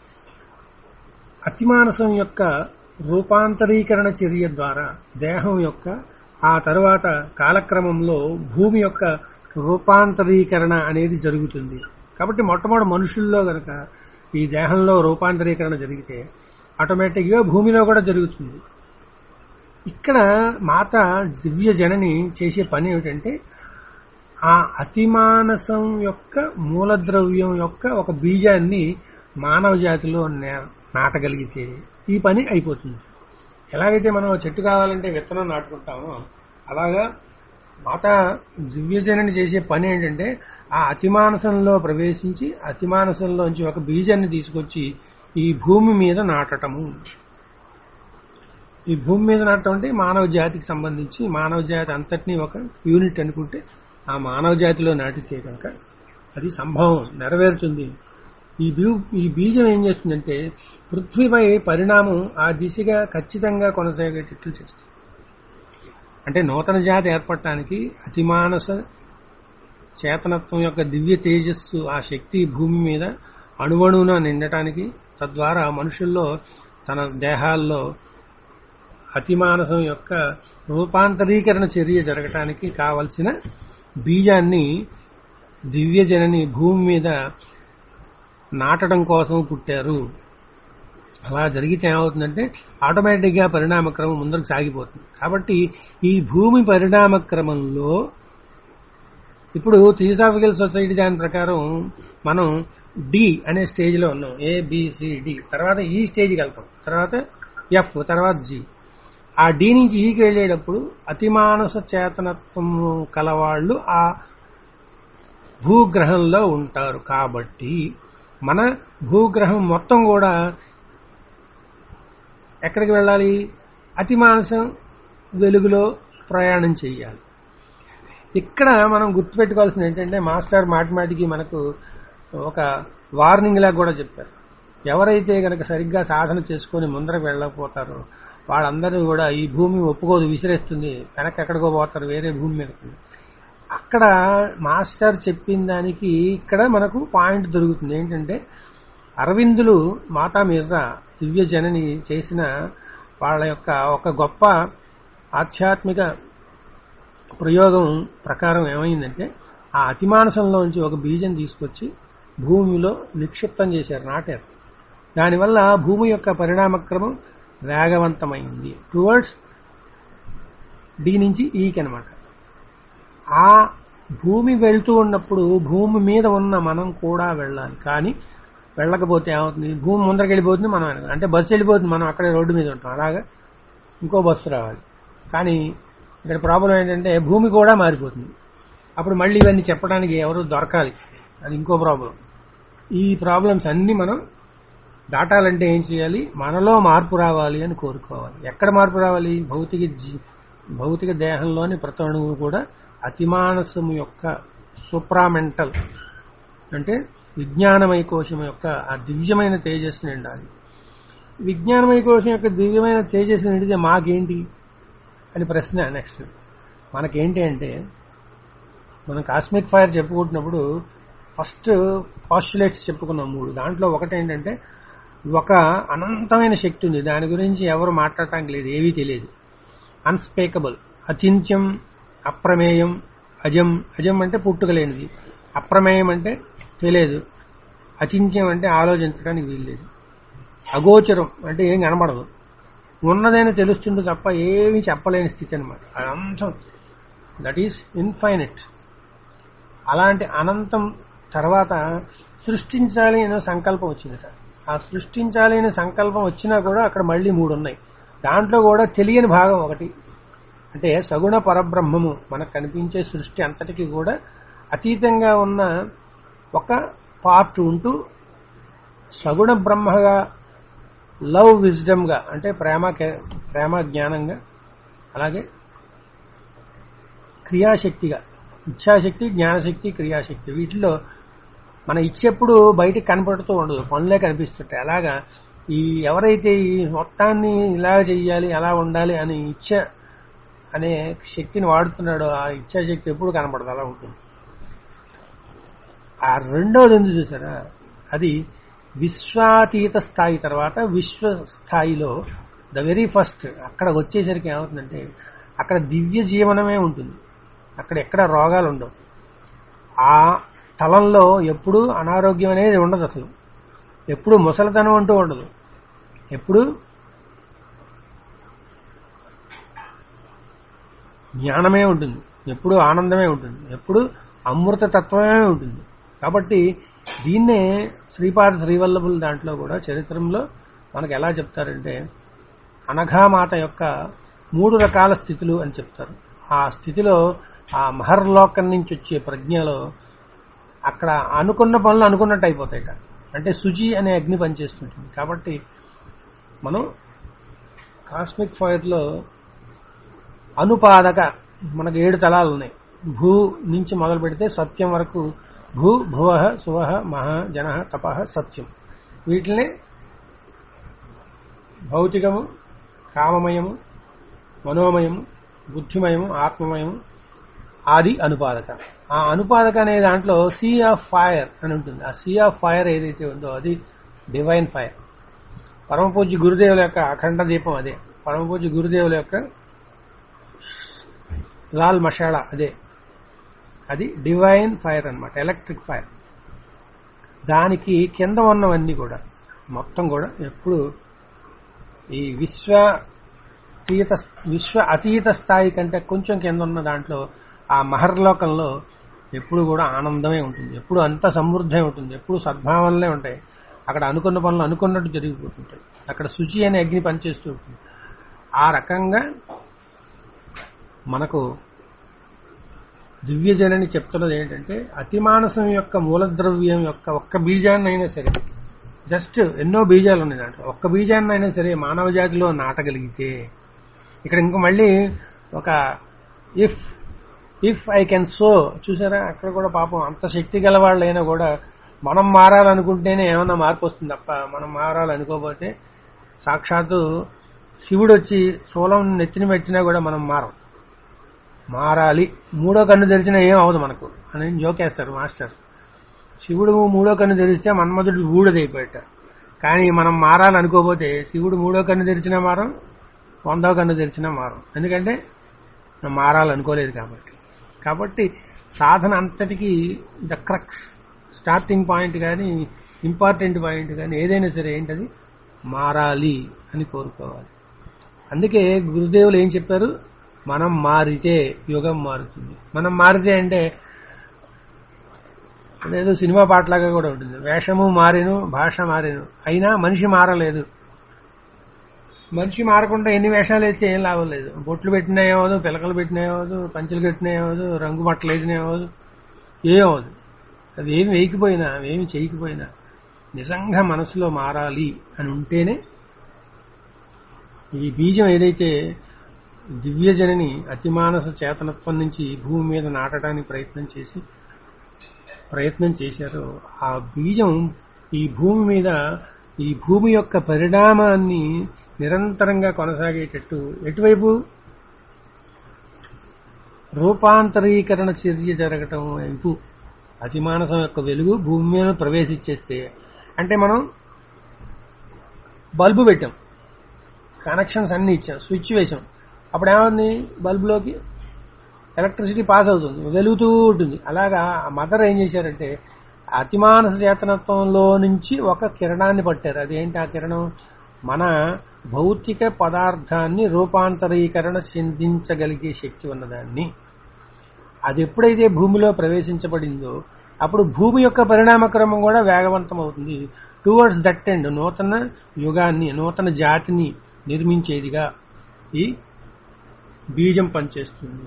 అతిమానసం యొక్క రూపాంతరీకరణ చర్య ద్వారా దేహం యొక్క ఆ తరువాత కాలక్రమంలో భూమి యొక్క రూపాంతరీకరణ అనేది జరుగుతుంది కాబట్టి మొట్టమొదటి మనుషుల్లో గనక ఈ దేహంలో రూపాంతరీకరణ జరిగితే ఆటోమేటిక్గా భూమిలో కూడా జరుగుతుంది ఇక్కడ మాత దివ్య జనని చేసే పని ఏమిటంటే ఆ అతిమానసం యొక్క మూలద్రవ్యం యొక్క ఒక బీజాన్ని మానవ జాతిలో నే- నాటగలిగితే ఈ పని అయిపోతుంది ఎలాగైతే మనం చెట్టు కావాలంటే విత్తనం నాటుకుంటామో అలాగా మాత దివ్యజనని చేసే పని ఏంటంటే ఆ అతిమానసంలో ప్రవేశించి అతిమానసంలోంచి ఒక బీజాన్ని తీసుకొచ్చి ఈ భూమి మీద నాటటము ఈ భూమి మీద నాటడం అంటే మానవ జాతికి సంబంధించి మానవ జాతి అంతటినీ ఒక యూనిట్ అనుకుంటే ఆ మానవ జాతిలో నాటితే కనుక అది సంభవం నెరవేరుతుంది ఈ బీ ఈ బీజం ఏం చేస్తుందంటే పృథ్వీపై పరిణామం ఆ దిశగా ఖచ్చితంగా కొనసాగేటట్లు చేస్తుంది అంటే నూతన జాతి ఏర్పడటానికి అతిమానస చేతనత్వం యొక్క దివ్య తేజస్సు ఆ శక్తి భూమి మీద అణువణువున నిండటానికి తద్వారా మనుషుల్లో తన దేహాల్లో అతిమానసం యొక్క రూపాంతరీకరణ చర్య జరగటానికి కావలసిన బీజాన్ని దివ్యజనని భూమి మీద నాటడం కోసం పుట్టారు అలా జరిగితే ఏమవుతుందంటే ఆటోమేటిక్గా పరిణామక్రమం ముందరకు సాగిపోతుంది కాబట్టి ఈ భూమి పరిణామక్రమంలో ఇప్పుడు థియోసాఫికల్ సొసైటీ దాని ప్రకారం మనం డి అనే స్టేజ్లో ఉన్నాం ఏ డి తర్వాత ఈ స్టేజ్కి వెళ్తాం తర్వాత ఎఫ్ తర్వాత జి ఆ డి నుంచి ఈకి వెళ్ళేటప్పుడు అతిమానస చేతనత్వం కలవాళ్ళు ఆ భూగ్రహంలో ఉంటారు కాబట్టి మన భూగ్రహం మొత్తం కూడా ఎక్కడికి వెళ్ళాలి అతిమానసం వెలుగులో ప్రయాణం చేయాలి ఇక్కడ మనం గుర్తుపెట్టుకోవాల్సింది ఏంటంటే మాస్టర్ మాటిమాటికి మనకు ఒక వార్నింగ్ లాగా కూడా చెప్పారు ఎవరైతే గనక సరిగ్గా సాధన చేసుకొని ముందరకు వెళ్ళకపోతారో వాళ్ళందరూ కూడా ఈ భూమి ఒప్పుకోదు విసిరేస్తుంది వెనక్కి ఎక్కడికో పోతారు వేరే భూమి మీదకి అక్కడ మాస్టర్ చెప్పిన దానికి ఇక్కడ మనకు పాయింట్ దొరుకుతుంది ఏంటంటే అరవిందులు మాతా మీద దివ్య జనని చేసిన వాళ్ళ యొక్క ఒక గొప్ప ఆధ్యాత్మిక ప్రయోగం ప్రకారం ఏమైందంటే ఆ అతిమానసంలోంచి ఒక బీజం తీసుకొచ్చి భూమిలో నిక్షిప్తం చేశారు నాటారు దానివల్ల భూమి యొక్క పరిణామక్రమం వేగవంతమైంది టువర్డ్స్ డి నుంచి ఈకి అనమాట ఆ భూమి వెళ్తూ ఉన్నప్పుడు భూమి మీద ఉన్న మనం కూడా వెళ్ళాలి కానీ వెళ్ళకపోతే ఏమవుతుంది భూమి ముందరికి వెళ్ళిపోతుంది మనం వెనక అంటే బస్సు వెళ్ళిపోతుంది మనం అక్కడే రోడ్డు మీద ఉంటాం అలాగా ఇంకో బస్సు రావాలి కానీ ఇక్కడ ప్రాబ్లం ఏంటంటే భూమి కూడా మారిపోతుంది అప్పుడు మళ్ళీ ఇవన్నీ చెప్పడానికి ఎవరు దొరకాలి అది ఇంకో ప్రాబ్లం ఈ ప్రాబ్లమ్స్ అన్ని మనం దాటాలంటే ఏం చేయాలి మనలో మార్పు రావాలి అని కోరుకోవాలి ఎక్కడ మార్పు రావాలి భౌతిక జీ- భౌతిక దేహంలోని ప్రతి అణువు కూడా అతిమానసం యొక్క సూప్రామెంటల్ అంటే విజ్ఞానమయ కోశం యొక్క ఆ దివ్యమైన తేజస్సు నిండాలి విజ్ఞానమయ కోశం యొక్క దివ్యమైన తేజస్సు నిండితే మాకేంటి అని ప్రశ్న నెక్స్ట్ మనకేంటి అంటే మనం కాస్మిక్ ఫైర్ చెప్పుకుంటున్నప్పుడు ఫస్ట్ పాస్టులేట్స్ చెప్పుకున్నాం మూడు దాంట్లో ఒకటి ఏంటంటే ఒక అనంతమైన శక్తి ఉంది దాని గురించి ఎవరు మాట్లాడటానికి లేదు ఏవీ తెలియదు అన్స్పేకబుల్ అచింత్యం అప్రమేయం అజం అజం అంటే పుట్టుకలేనిది అప్రమేయం అంటే తెలియదు అచింత్యం అంటే ఆలోచించడానికి వీల్లేదు అగోచరం అంటే ఏం కనబడదు ఉన్నదైనా తెలుస్తుంది తప్ప ఏమీ చెప్పలేని స్థితి అనమాట అనంతం దట్ ఈస్ ఇన్ఫైనెట్ అలాంటి అనంతం తర్వాత సృష్టించాలి అనే సంకల్పం వచ్చిందట ఆ సృష్టించాలి అనే సంకల్పం వచ్చినా కూడా అక్కడ మళ్ళీ మూడు ఉన్నాయి దాంట్లో కూడా తెలియని భాగం ఒకటి అంటే సగుణ పరబ్రహ్మము మనకు కనిపించే సృష్టి అంతటికి కూడా అతీతంగా ఉన్న ఒక పార్ట్ ఉంటూ సగుణ బ్రహ్మగా లవ్ విజ్డమ్గా అంటే ప్రేమ కే- ప్రేమ జ్ఞానంగా అలాగే క్రియాశక్తిగా ఇచ్ఛాశక్తి జ్ఞానశక్తి క్రియాశక్తి వీటిలో మన ఇచ్చేప్పుడు బయటికి కనపడుతూ ఉండదు పనులే కనిపిస్తుంటాయి అలాగా ఈ ఎవరైతే ఈ మొత్తాన్ని ఇలా చెయ్యాలి అలా ఉండాలి అని ఇచ్చ అనే శక్తిని వాడుతున్నాడో ఆ ఇచ్ఛాశక్తి ఎప్పుడు కనపడదు అలా ఉంటుంది ఆ రెండోది ఉంది చూసారా అది విశ్వాతీత స్థాయి తర్వాత విశ్వ స్థాయిలో ద వెరీ ఫస్ట్ అక్కడ వచ్చేసరికి ఏమవుతుందంటే అక్కడ దివ్య జీవనమే ఉంటుంది అక్కడ ఎక్కడ రోగాలు ఉండవు ఆ తలంలో ఎప్పుడూ అనారోగ్యం అనేది ఉండదు అసలు ఎప్పుడు ముసలితనం అంటూ ఉండదు ఎప్పుడు జ్ఞానమే ఉంటుంది ఎప్పుడు ఆనందమే ఉంటుంది ఎప్పుడు అమృత తత్వమే ఉంటుంది కాబట్టి దీన్నే శ్రీపాద శ్రీవల్లభుల దాంట్లో కూడా చరిత్రలో మనకు ఎలా చెప్తారంటే అనఘామాత యొక్క మూడు రకాల స్థితులు అని చెప్తారు ఆ స్థితిలో ఆ మహర్లోకం నుంచి వచ్చే ప్రజ్ఞలో అక్కడ అనుకున్న పనులు అనుకున్నట్టు అయిపోతాయట అంటే శుచి అనే అగ్ని పనిచేస్తుంటుంది కాబట్టి మనం కాస్మిక్ ఫైర్లో అనుపాదక మనకు ఏడు తలాలు ఉన్నాయి భూ నుంచి మొదలు పెడితే సత్యం వరకు భూ భువ సువ మహ జన తప సత్యం వీటిని భౌతికము కామమయము మనోమయము బుద్ధిమయము ఆత్మమయము ఆది అనుపాదక ఆ అనుపాదక అనే దాంట్లో సీ ఆఫ్ ఫైర్ అని ఉంటుంది ఆ సీ ఆఫ్ ఫైర్ ఏదైతే ఉందో అది డివైన్ ఫైర్ పరమపూజ్య గురుదేవుల యొక్క అఖండ దీపం అదే పరమపూజ్య గురుదేవుల యొక్క లాల్ మషాళ అదే అది డివైన్ ఫైర్ అన్నమాట ఎలక్ట్రిక్ ఫైర్ దానికి కింద ఉన్నవన్నీ కూడా మొత్తం కూడా ఎప్పుడు ఈ విశ్వ అతీత విశ్వ అతీత స్థాయి కంటే కొంచెం కింద ఉన్న దాంట్లో ఆ మహర్లోకంలో ఎప్పుడు కూడా ఆనందమే ఉంటుంది ఎప్పుడు అంత సమృద్ధే ఉంటుంది ఎప్పుడు సద్భావనలే ఉంటాయి అక్కడ అనుకున్న పనులు అనుకున్నట్టు జరిగిపోతుంటాయి అక్కడ శుచి అనే అగ్ని పనిచేస్తూ ఉంటుంది ఆ రకంగా మనకు దివ్యజనని చెప్తున్నది ఏంటంటే అతిమానసం యొక్క మూలద్రవ్యం యొక్క ఒక్క బీజాన్ని అయినా సరే జస్ట్ ఎన్నో బీజాలు ఉన్నాయి దాంట్లో ఒక్క బీజాన్ని అయినా సరే మానవ జాతిలో నాటగలిగితే ఇక్కడ ఇంకో మళ్ళీ ఒక if if I can so చూసారా అక్కడ కూడా పాపం అంత శక్తి గల వాళ్ళైనా కూడా మనం మారాలనుకుంటేనే ఏమన్నా మార్పు వస్తుంది తప్ప మనం మారాలనుకోకపోతే సాక్షాత్తు శివుడు వచ్చి శూలం నెత్తిని పెట్టినా కూడా మనం మారం మారాలి మూడో కన్ను తెరిచినా ఏం అవదు మనకు అని జోకేస్తారు మాస్టర్ శివుడు మూడో కన్ను తెరిస్తే మన్మధుడు ఊడదైపోయాట కానీ మనం మారాలనుకోకపోతే శివుడు మూడో కన్ను తెరిచినా మారం వందో కన్ను తెరిచినా మారం ఎందుకంటే మనం మారాలనుకోలేదు కాబట్టి కాబట్టి సాధన అంతటికీ ద క్రక్స్ స్టార్టింగ్ పాయింట్ కానీ ఇంపార్టెంట్ పాయింట్ కానీ ఏదైనా సరే ఏంటది మారాలి అని కోరుకోవాలి అందుకే గురుదేవులు ఏం చెప్పారు మనం మారితే యుగం మారుతుంది మనం మారితే అంటే అదేదో సినిమా పాటలాగా కూడా ఉంటుంది వేషము మారేను భాష మారేను అయినా మనిషి మారలేదు మనిషి మారకుండా ఎన్ని వేషాలు వేస్తే ఏం లాభం లేదు బొట్లు పెట్టినా ఏమవదు పిలకలు పెట్టినా ఏమవదు పంచులు కట్టినా ఏమవదు రంగు బట్టలు వేసినా ఏమవదు ఏమవదు అది ఏమి వేయకపోయినా ఏమి చేయకపోయినా నిజంగా మనసులో మారాలి అని ఉంటేనే ఈ బీజం ఏదైతే దివ్యజనని అతిమానస చేతనత్వం నుంచి భూమి మీద నాటడానికి ప్రయత్నం చేసి ప్రయత్నం చేశారో ఆ బీజం ఈ భూమి మీద ఈ భూమి యొక్క పరిణామాన్ని నిరంతరంగా కొనసాగేటట్టు ఎటువైపు రూపాంతరీకరణ చర్య జరగటం వైపు అతిమానసం యొక్క వెలుగు భూమి మీద ప్రవేశించేస్తే అంటే మనం బల్బు పెట్టాం కనెక్షన్స్ అన్ని ఇచ్చాం స్విచ్ వేసాం అప్పుడు ఏమైంది బల్బులోకి ఎలక్ట్రిసిటీ పాస్ అవుతుంది వెలుగుతూ ఉంటుంది అలాగా ఆ మదర్ ఏం చేశారంటే అతిమానస చేతనత్వంలో నుంచి ఒక కిరణాన్ని పట్టారు అదేంటి ఆ కిరణం మన భౌతిక పదార్థాన్ని రూపాంతరీకరణ చెందించగలిగే శక్తి ఉన్నదాన్ని అది ఎప్పుడైతే భూమిలో ప్రవేశించబడిందో అప్పుడు భూమి యొక్క పరిణామక్రమం కూడా వేగవంతం అవుతుంది టువర్డ్స్ దట్ ఎండ్ నూతన యుగాన్ని నూతన జాతిని నిర్మించేదిగా ఈ బీజం పనిచేస్తుంది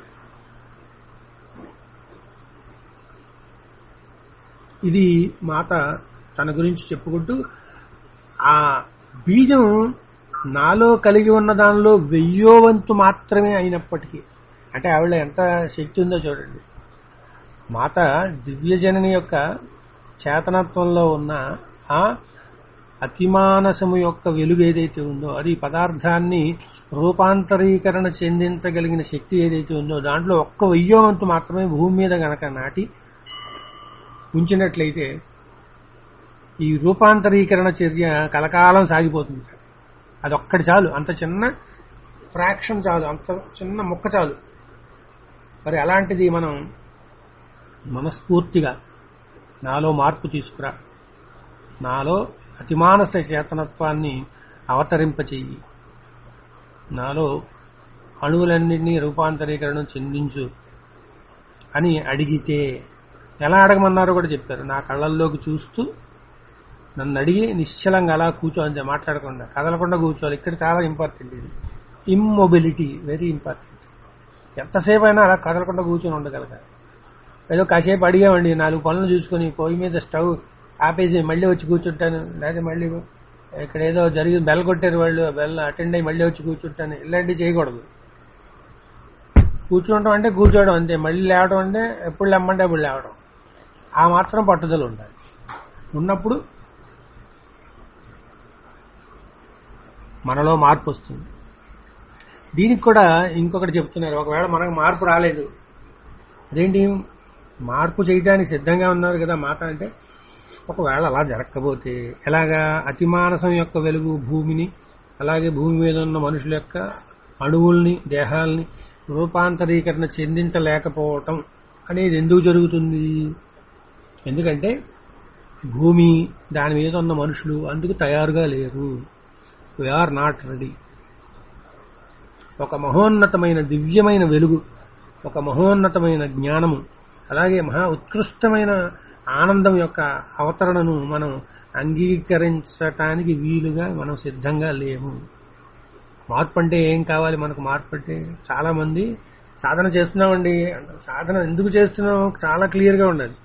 ఇది మాత తన గురించి చెప్పుకుంటూ ఆ బీజం నాలో కలిగి ఉన్న దానిలో వెయ్యో వంతు మాత్రమే అయినప్పటికీ అంటే ఆవిడ ఎంత శక్తి ఉందో చూడండి మాత దివ్యజనని యొక్క చేతనత్వంలో ఉన్న ఆ అతిమానసము యొక్క వెలుగు ఏదైతే ఉందో అది పదార్థాన్ని రూపాంతరీకరణ చెందించగలిగిన శక్తి ఏదైతే ఉందో దాంట్లో ఒక్క వెయ్యో వంతు మాత్రమే భూమి మీద గనక నాటి ఉంచినట్లయితే ఈ రూపాంతరీకరణ చర్య కలకాలం సాగిపోతుంది అదొక్కటి చాలు అంత చిన్న ఫ్రాక్షన్ చాలు అంత చిన్న ముక్క చాలు మరి అలాంటిది మనం మనస్ఫూర్తిగా నాలో మార్పు తీసుకురా నాలో అతిమానస చేతనత్వాన్ని అవతరింపచెయ్యి నాలో అణువులన్నింటినీ రూపాంతరీకరణం చెందించు అని అడిగితే ఎలా అడగమన్నారో కూడా చెప్పారు నా కళ్ళల్లోకి చూస్తూ నన్ను అడిగి నిశ్చలంగా అలా కూర్చో అంతే మాట్లాడకుండా కదలకుండా కూర్చోవాలి ఇక్కడ చాలా ఇంపార్టెంట్ ఇది ఇమ్మొబిలిటీ వెరీ ఇంపార్టెంట్ ఎంతసేపు అయినా అలా కదలకుండా కూర్చొని ఉండగలగాలి ఏదో కాసేపు అడిగామండి నాలుగు పనులు చూసుకొని పొయ్యి మీద స్టవ్ ఆపేసి మళ్ళీ వచ్చి కూర్చుంటాను లేదా మళ్ళీ ఇక్కడ ఏదో జరిగి బెల్ కొట్టారు వాళ్ళు బెల్ అటెండ్ అయ్యి మళ్ళీ వచ్చి కూర్చుంటాను ఇలాంటివి చేయకూడదు కూర్చోవడం అంటే కూర్చోవడం అంతే మళ్ళీ లేవడం అంటే ఎప్పుడు లేమ్మంటే అప్పుడు లేవడం ఆ మాత్రం పట్టుదల ఉండాలి ఉన్నప్పుడు మనలో మార్పు వస్తుంది దీనికి కూడా ఇంకొకటి చెప్తున్నారు ఒకవేళ మనకు మార్పు రాలేదు అదేంటి మార్పు చేయడానికి సిద్ధంగా ఉన్నారు కదా మాత అంటే ఒకవేళ అలా జరగకపోతే ఎలాగా అతిమానసం యొక్క వెలుగు భూమిని అలాగే భూమి మీద ఉన్న మనుషుల యొక్క అణువుల్ని దేహాల్ని రూపాంతరీకరణ చెందించలేకపోవటం అనేది ఎందుకు జరుగుతుంది ఎందుకంటే భూమి దాని మీద ఉన్న మనుషులు అందుకు తయారుగా లేరు వీఆర్ నాట్ రెడీ ఒక మహోన్నతమైన దివ్యమైన వెలుగు ఒక మహోన్నతమైన జ్ఞానము అలాగే మహా ఉత్కృష్టమైన ఆనందం యొక్క అవతరణను మనం అంగీకరించటానికి వీలుగా మనం సిద్ధంగా లేము మార్పు అంటే ఏం కావాలి మనకు మార్పు అంటే చాలా మంది సాధన చేస్తున్నామండి అంటారు. సాధన ఎందుకు చేస్తున్నాం చాలా క్లియర్ గా ఉండాలి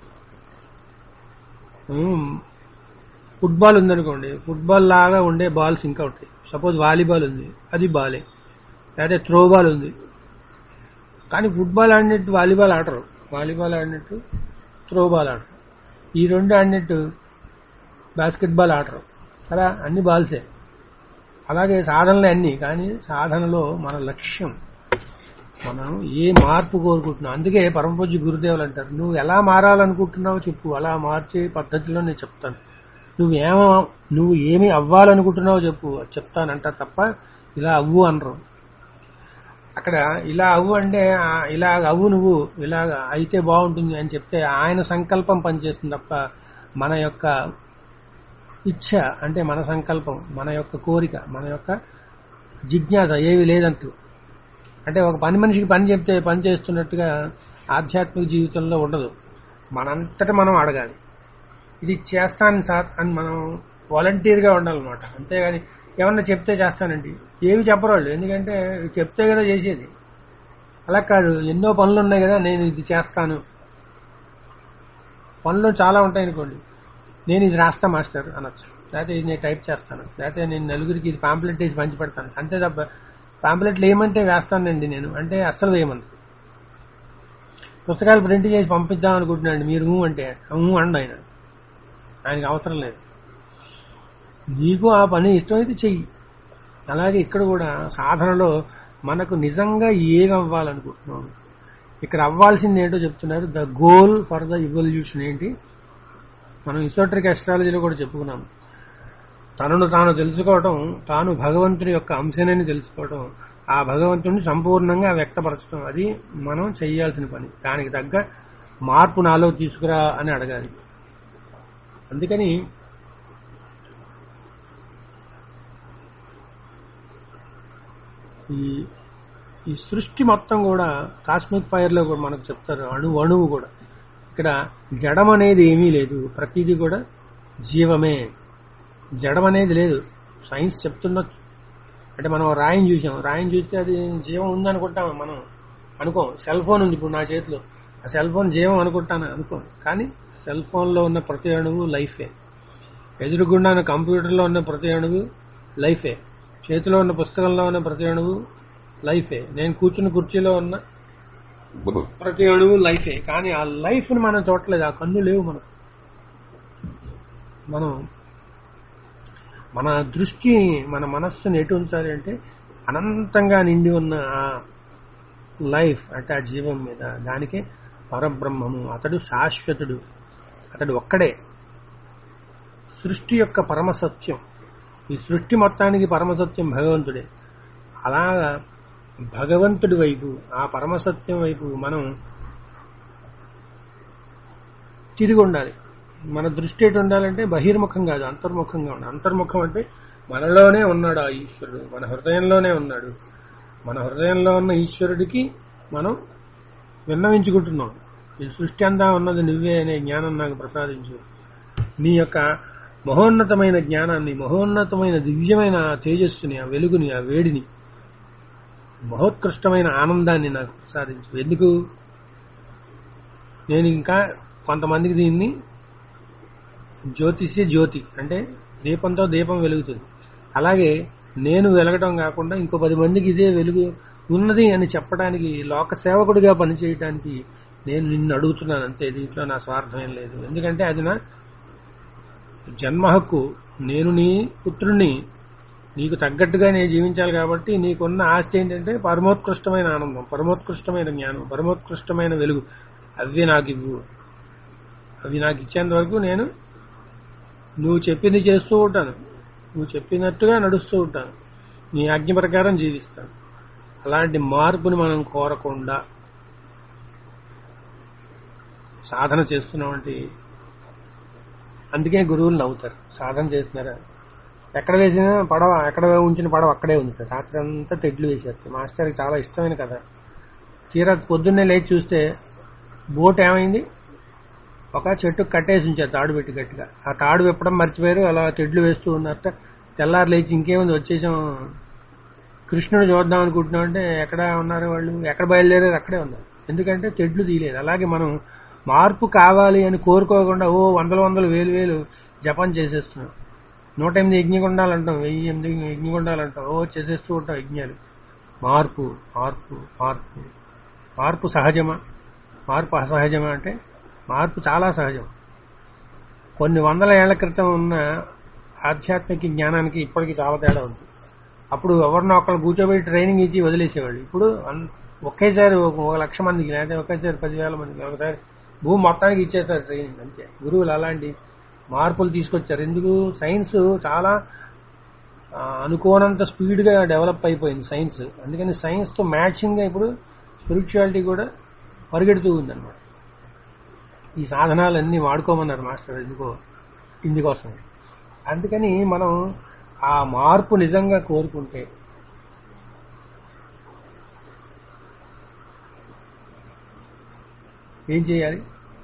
ఉమ్, ఫుట్బాల్ ఉందనుకోండి ఫుట్బాల్ లాగా ఉండే బాల్స్ ఇంకా ఉంటాయి సపోజ్ వాలీబాల్ ఉంది అది బాలే లేదా త్రో బాల్ ఉంది కానీ ఫుట్బాల్ ఆడినట్టు వాలీబాల్ ఆడరు వాలీబాల్ ఆడినట్టు త్రో బాల్ ఆడరు ఈ రెండు ఆడినట్టు బాస్కెట్ బాల్ ఆడరు కదా అన్ని బాల్సే అలాగే సాధనలే అన్ని కానీ సాధనలో మన లక్ష్యం మనం ఏ మార్పు కోరుకుంటున్నాం అందుకే పరమపూజ్య గురుదేవులు అంటారు నువ్వు ఎలా మారాలనుకుంటున్నావో చెప్పు అలా మార్చే పద్ధతిలో నేను చెప్తాను నువ్వేమ నువ్వు ఏమి అవ్వాలనుకుంటున్నావో చెప్పు అది చెప్తానంట తప్ప ఇలా అవ్వు అనరు అక్కడ ఇలా అవ్వు అంటే ఆ, ఇలా అవ్వు నువ్వు ఇలా అయితే బాగుంటుంది అని చెప్తే ఆయన సంకల్పం పనిచేస్తుంది తప్ప మన యొక్క ఇచ్ఛ అంటే మన సంకల్పం మన యొక్క కోరిక మన యొక్క జిజ్ఞాస ఏవి లేదంటూ అంటే ఒక పని మనిషికి పని చెప్తే పని చేస్తున్నట్టుగా ఆధ్యాత్మిక జీవితంలో ఉండదు మనంతట మనం అడగాలి ఇది చేస్తాను సార్ అని మనం వాలంటీర్గా ఉండాలన్నమాట అంతేగాని ఏమన్నా చెప్తే చేస్తానండి ఏమి చెప్పరు వాళ్ళు ఎందుకంటే చెప్తే కదా చేసేది అలా కాదు ఎన్నో పనులు ఉన్నాయి కదా నేను ఇది చేస్తాను పనులు చాలా ఉంటాయి అనుకోండి నేను ఇది రాస్తా మాస్టర్ అనొచ్చు లేకపోతే ఇది నేను టైప్ చేస్తాను లేకపోతే నేను నలుగురికి ఇది పాంప్లెట్ వేసి పంచి పెడతాను అంతే తప్ప పాంప్లెట్లు ఏమంటే వేస్తానండి నేను అంటే అస్సలు వేయమని పుస్తకాలు ప్రింట్ చేసి పంపిద్దాం అనుకుంటున్నాండి మీరు ఊ అంటే ఊ అండి ఆయన ఆయనకి అవసరం లేదు నీకు ఆ పని ఇష్టమైతే చెయ్యి అలాగే ఇక్కడ కూడా సాధనలో మనకు నిజంగా ఏం అవ్వాలనుకుంటున్నాం ఇక్కడ అవ్వాల్సింది ఏంటో చెప్తున్నారు the goal for the evolution ఏంటి మనం ఇసోట్రిక్ అస్ట్రాలజీలో కూడా చెప్పుకున్నాం తనను తాను తెలుసుకోవటం తాను భగవంతుని యొక్క అంశనని తెలుసుకోవటం ఆ భగవంతుడిని సంపూర్ణంగా వ్యక్తపరచడం అది మనం చేయాల్సిన పని దానికి తగ్గ మార్పు నాలో తీసుకురా అని అడగాలి అందుకని ఈ ఈ సృష్టి మొత్తం కూడా కాస్మిక్ ఫైర్ లో కూడా మనకు చెప్తారు అణు అణువు కూడా ఇక్కడ జడం అనేది ఏమీ లేదు ప్రతిదీ కూడా జీవమే జడం అనేది లేదు సైన్స్ చెప్తున్నట్టు అంటే మనం రాయిని చూసాం రాయిని చూస్తే అది జీవం ఉందనుకుంటాం మనం అనుకోం సెల్ ఫోన్ ఉంది ఇప్పుడు నా చేతిలో ఆ సెల్ ఫోన్ జీవం అనుకుంటాను అనుకోం కానీ సెల్ ఫోన్లో ఉన్న ప్రతి అణువు లైఫే ఎదురుగుండా ఉన్న కంప్యూటర్లో ఉన్న ప్రతి అణువు లైఫే చేతిలో ఉన్న పుస్తకంలో ఉన్న ప్రతి అణువు లైఫే నేను కూర్చున్న కుర్చీలో ఉన్న ప్రతి అణువు లైఫే కానీ ఆ లైఫ్ ని మనం చూడలేదు ఆ కన్ను లేవు మనం మనం మన దృష్టి మన మనస్సుని ఎటు ఉంచాలి అంటే అనంతంగా నిండి ఉన్న ఆ లైఫ్ అంటే ఆ జీవం మీద దానికే పరబ్రహ్మము అతడు శాశ్వతుడు అతడు ఒక్కడే సృష్టి యొక్క పరమసత్యం ఈ సృష్టి మొత్తానికి పరమసత్యం భగవంతుడే అలాగా భగవంతుడి వైపు ఆ పరమసత్యం వైపు మనం తిరిగి ఉండాలి మన దృష్టి ఎటు ఉండాలంటే బహిర్ముఖం కాదు అంతర్ముఖంగా ఉండాలి అంతర్ముఖం అంటే మనలోనే ఉన్నాడు ఆ ఈశ్వరుడు మన హృదయంలోనే ఉన్నాడు మన హృదయంలో ఉన్న ఈశ్వరుడికి మనం విన్నవించుకుంటున్నాం ఈ సృష్టి అంతా ఉన్నది నువ్వే అనే జ్ఞానం నాకు ప్రసాదించు నీ యొక్క మహోన్నతమైన జ్ఞానాన్ని మహోన్నతమైన దివ్యమైన ఆ తేజస్సుని ఆ వెలుగుని ఆ వేడిని మహోత్కృష్టమైన ఆనందాన్ని నాకు ప్రసాదించు ఎందుకు నేను ఇంకా కొంతమందికి దీన్ని జ్యోతిష్య జ్యోతి అంటే దీపంతో దీపం వెలుగుతుంది అలాగే నేను వెలగటం కాకుండా ఇంకో పది మందికి ఇదే వెలుగు ఉన్నది అని చెప్పడానికి లోక సేవకుడిగా పనిచేయడానికి నేను నిన్ను అడుగుతున్నాను అంతే దీంట్లో నా స్వార్థం ఏం లేదు ఎందుకంటే అది నా జన్మ హక్కు నేను నీ పుత్రుణ్ణి నీకు తగ్గట్టుగా నేను జీవించాలి కాబట్టి నీకున్న ఆస్తి ఏంటంటే పరమోత్కృష్టమైన ఆనందం పరమోత్కృష్టమైన జ్ఞానం పరమోత్కృష్టమైన వెలుగు అవి నాకు ఇవ్వు అవి నాకు ఇచ్చేంత వరకు నేను నువ్వు చెప్పింది చేస్తూ ఉంటాను నువ్వు చెప్పినట్టుగా నడుస్తూ ఉంటాను నీ ఆజ్ఞ ప్రకారం జీవిస్తాను అలాంటి మార్పుని మనం కోరకుండా సాధన చేస్తున్నామంటే అందుకే గురువులు నవ్వుతారు సాధన చేస్తున్నారా ఎక్కడ వేసిన పడవ ఎక్కడ ఉంచిన పడవ అక్కడే ఉంది రాత్రి అంతా తెడ్లు వేసేస్తారు మాస్టర్కి చాలా ఇష్టమైన కథ తీరా పొద్దున్నే లేచి చూస్తే బోట్ ఏమైంది ఒక చెట్టు కట్టేసి ఉంచారు తాడు పెట్టి గట్టిగా ఆ తాడు విప్పడం మర్చిపోయారు అలా తెడ్లు వేస్తూ ఉన్నట్ట తెల్లారు లేచి ఇంకేముంది వచ్చేసాం కృష్ణుడు చూద్దాం అనుకుంటున్నాం అంటే ఎక్కడ ఉన్నారు వాళ్ళు ఎక్కడ బయలుదేరారు అక్కడే ఉన్నారు ఎందుకంటే తెడ్లు తీయలేదు అలాగే మనం మార్పు కావాలి అని కోరుకోకుండా ఓ వందల వందలు వేలు వేలు జపం చేసేస్తున్నాం నూట ఎనిమిది యజ్ఞగుండాలు అంటాం వెయ్యి ఎనిమిది యజ్ఞగుండాలు అంటాం ఓ చేసేస్తూ ఉంటాం యజ్ఞాలు మార్పు మార్పు మార్పు మార్పు సహజమా మార్పు అసహజమా అంటే మార్పు చాలా సహజం కొన్ని వందల ఏళ్ల క్రితం ఉన్న ఆధ్యాత్మిక జ్ఞానానికి ఇప్పటికి చాలా తేడా ఉంది అప్పుడు ఎవరినో ఒకళ్ళు కూర్చోబెట్టి ట్రైనింగ్ ఇచ్చి వదిలేసేవాళ్ళు ఇప్పుడు అన్- ఒకేసారి ఒక ఒక లక్ష మందికి లేకపోతే ఒకేసారి పదివేల మందికి ఒకసారి భూమి మొత్తానికి ఇచ్చేస్తారు ట్రైనింగ్ అంతే గురువులు అలాంటి మార్పులు తీసుకొచ్చారు ఎందుకు సైన్స్ చాలా ఆ, అనుకోనంత స్పీడ్గా డెవలప్ అయిపోయింది సైన్స్ అందుకని సైన్స్తో మ్యాచింగ్గా ఇప్పుడు స్పిరిచువాలిటీ కూడా పరిగెడుతూ ఉందన్నమాట ఈ సాధనాలన్నీ వాడుకోమన్నారు మాస్టర్ ఎందుకో ఇందుకోసం అందుకని మనం ఆ మార్పు నిజంగా కోరుకుంటే ఏం చేయాలి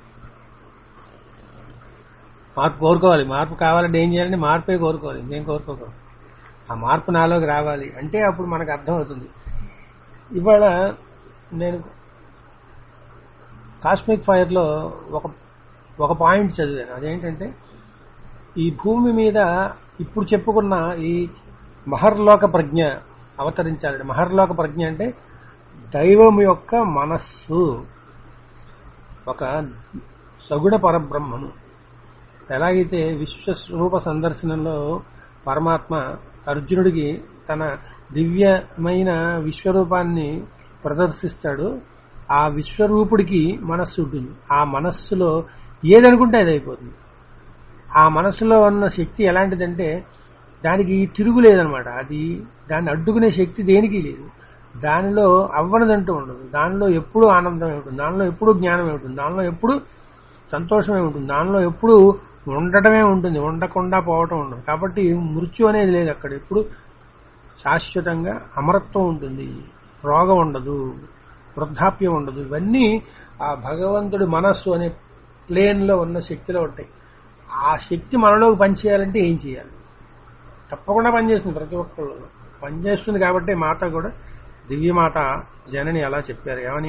మార్పు కోరుకోవాలి మార్పు కావాలంటే ఏం చేయాలంటే మార్పే కోరుకోవాలి ఇంకేం కోరుకోకూడదు ఆ మార్పు నాలోకి రావాలి అంటే అప్పుడు మనకు అర్థమవుతుంది ఇవాళ నేను కాస్మిక్ ఫైర్లో ఒక ఒక పాయింట్ చదివాను అదేంటంటే ఈ భూమి మీద ఇప్పుడు చెప్పుకున్న ఈ మహర్లోక ప్రజ్ఞ అవతరించాలండి మహర్లోక ప్రజ్ఞ అంటే దైవం యొక్క మనస్సు ఒక సగుణ పరబ్రహ్మము ఎలాగైతే విశ్వస్వరూప సందర్శనంలో పరమాత్మ అర్జునుడికి తన దివ్యమైన విశ్వరూపాన్ని ప్రదర్శిస్తాడు ఆ విశ్వరూపుడికి మనస్సు ఉంటుంది ఆ మనస్సులో ఏదనుకుంటే అది అయిపోతుంది ఆ మనస్సులో ఉన్న శక్తి ఎలాంటిదంటే దానికి తిరుగులేదనమాట అది దాన్ని అడ్డుకునే శక్తి దేనికి లేదు దానిలో అవ్వనదంటూ ఉండదు దానిలో ఎప్పుడూ ఆనందమే ఉంటుంది దానిలో ఎప్పుడూ జ్ఞానమే ఉంటుంది దానిలో ఎప్పుడు సంతోషమే ఉంటుంది దానిలో ఎప్పుడు ఉండటమే ఉంటుంది ఉండకుండా పోవటం ఉండదు కాబట్టి మృత్యు అనేది లేదు అక్కడ ఎప్పుడు శాశ్వతంగా అమరత్వం ఉంటుంది రోగం ఉండదు వృద్ధాప్యం ఉండదు ఇవన్నీ ఆ భగవంతుడి మనస్సు అనే ప్లేన్లో ఉన్న శక్తిలో ఉంటాయి ఆ శక్తి మనలోకి పనిచేయాలంటే ఏం చేయాలి తప్పకుండా పనిచేస్తుంది ప్రతి ఒక్కళ్ళు పనిచేస్తుంది కాబట్టి మాత కూడా దివ్యమాత జనని అలా చెప్పారు ఏమని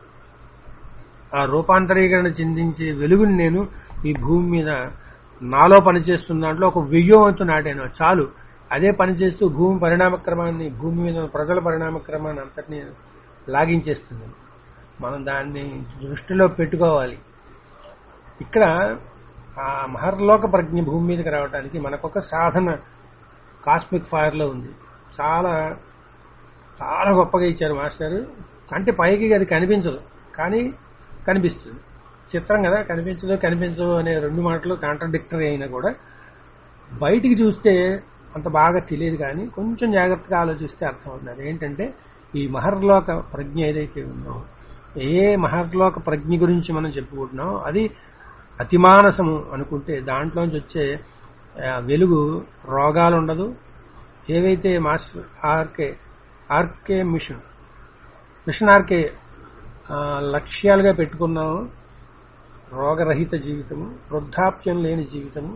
ఆ రూపాంతరీకరణ చెందించే వెలుగుని నేను ఈ భూమి మీద నాలో పనిచేస్తున్న దాంట్లో ఒక వెయ్యో వంతు నాటాను చాలు అదే పనిచేస్తూ భూమి పరిణామక్రమాన్ని భూమి మీద ఉన్న ప్రజల పరిణామక్రమాన్ని అంతటినీ లాగించేస్తుంది మనం దాన్ని దృష్టిలో పెట్టుకోవాలి ఇక్కడ ఆ మహర్లోక ప్రజ్ఞ భూమి మీదకి రావడానికి మనకొక సాధన కాస్మిక్ ఫైర్లో ఉంది చాలా చాలా గొప్పగా ఇచ్చారు మాస్టర్ అంటే పైకి అది కనిపించదు కానీ కనిపిస్తుంది చిత్రం కదా కనిపించదు కనిపించదు అనే రెండు మాటలు కాంట్రడిక్టరీ అయినా కూడా బయటికి చూస్తే అంత బాగా తెలియదు కానీ కొంచెం జాగ్రత్తగా ఆలోచిస్తే అర్థమవుతుంది అదేంటంటే ఈ మహర్లోక ప్రజ్ఞ ఏదైతే ఉందో ఏ మహర్లోక ప్రజ్ఞ గురించి మనం చెప్పుకుంటున్నాం అది అతిమానసము అనుకుంటే దాంట్లోంచి వచ్చే ఆ, వెలుగు రోగాలు ఉండదు ఏవైతే master RK RK mission mission RK ఆ, లక్ష్యాలుగా పెట్టుకున్నామో రోగరహిత జీవితము వృద్ధాప్యం లేని జీవితము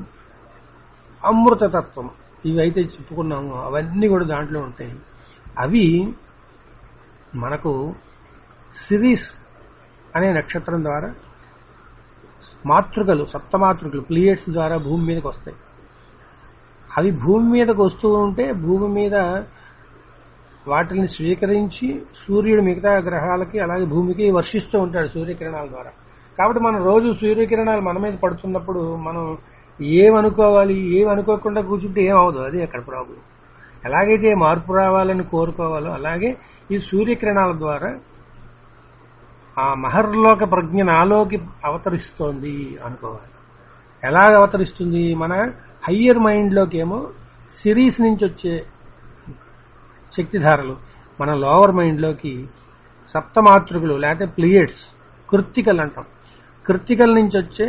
అమృతతత్వం ఇవైతే చెప్పుకున్నామో అవన్నీ కూడా దాంట్లో ఉంటాయి అవి మనకు సిరీస్ అనే నక్షత్రం ద్వారా మాతృకలు సప్తమాతృకలు ప్లియేట్స్ ద్వారా భూమి మీదకి వస్తాయి అవి భూమి మీదకి వస్తూ ఉంటే భూమి మీద వాటిని స్వీకరించి సూర్యుడు మిగతా గ్రహాలకి అలాగే భూమికి వర్షిస్తూ ఉంటాడు సూర్యకిరణాల ద్వారా కాబట్టి మనం రోజు సూర్యకిరణాలు మన మీద పడుతున్నప్పుడు మనం ఏమనుకోవాలి ఏమనుకోకుండా కూర్చుంటే ఏమవదు అది అక్కడ ప్రాబ్లం ఎలాగైతే మార్పు రావాలని కోరుకోవాలో అలాగే ఈ సూర్యకిరణాల ద్వారా ఆ మహర్లోక ప్రజ్ఞ నాలోకి అవతరిస్తోంది అనుకోవాలి ఎలాగ అవతరిస్తుంది మన హయ్యర్ మైండ్లోకి ఏమో సిరీస్ నుంచి వచ్చే శక్తిధారలు మన లోవర్ మైండ్లోకి సప్తమాతృకులు లేకపోతే ప్లియేట్స్ కృత్తికలు అంటాం కృత్తికల నుంచి వచ్చే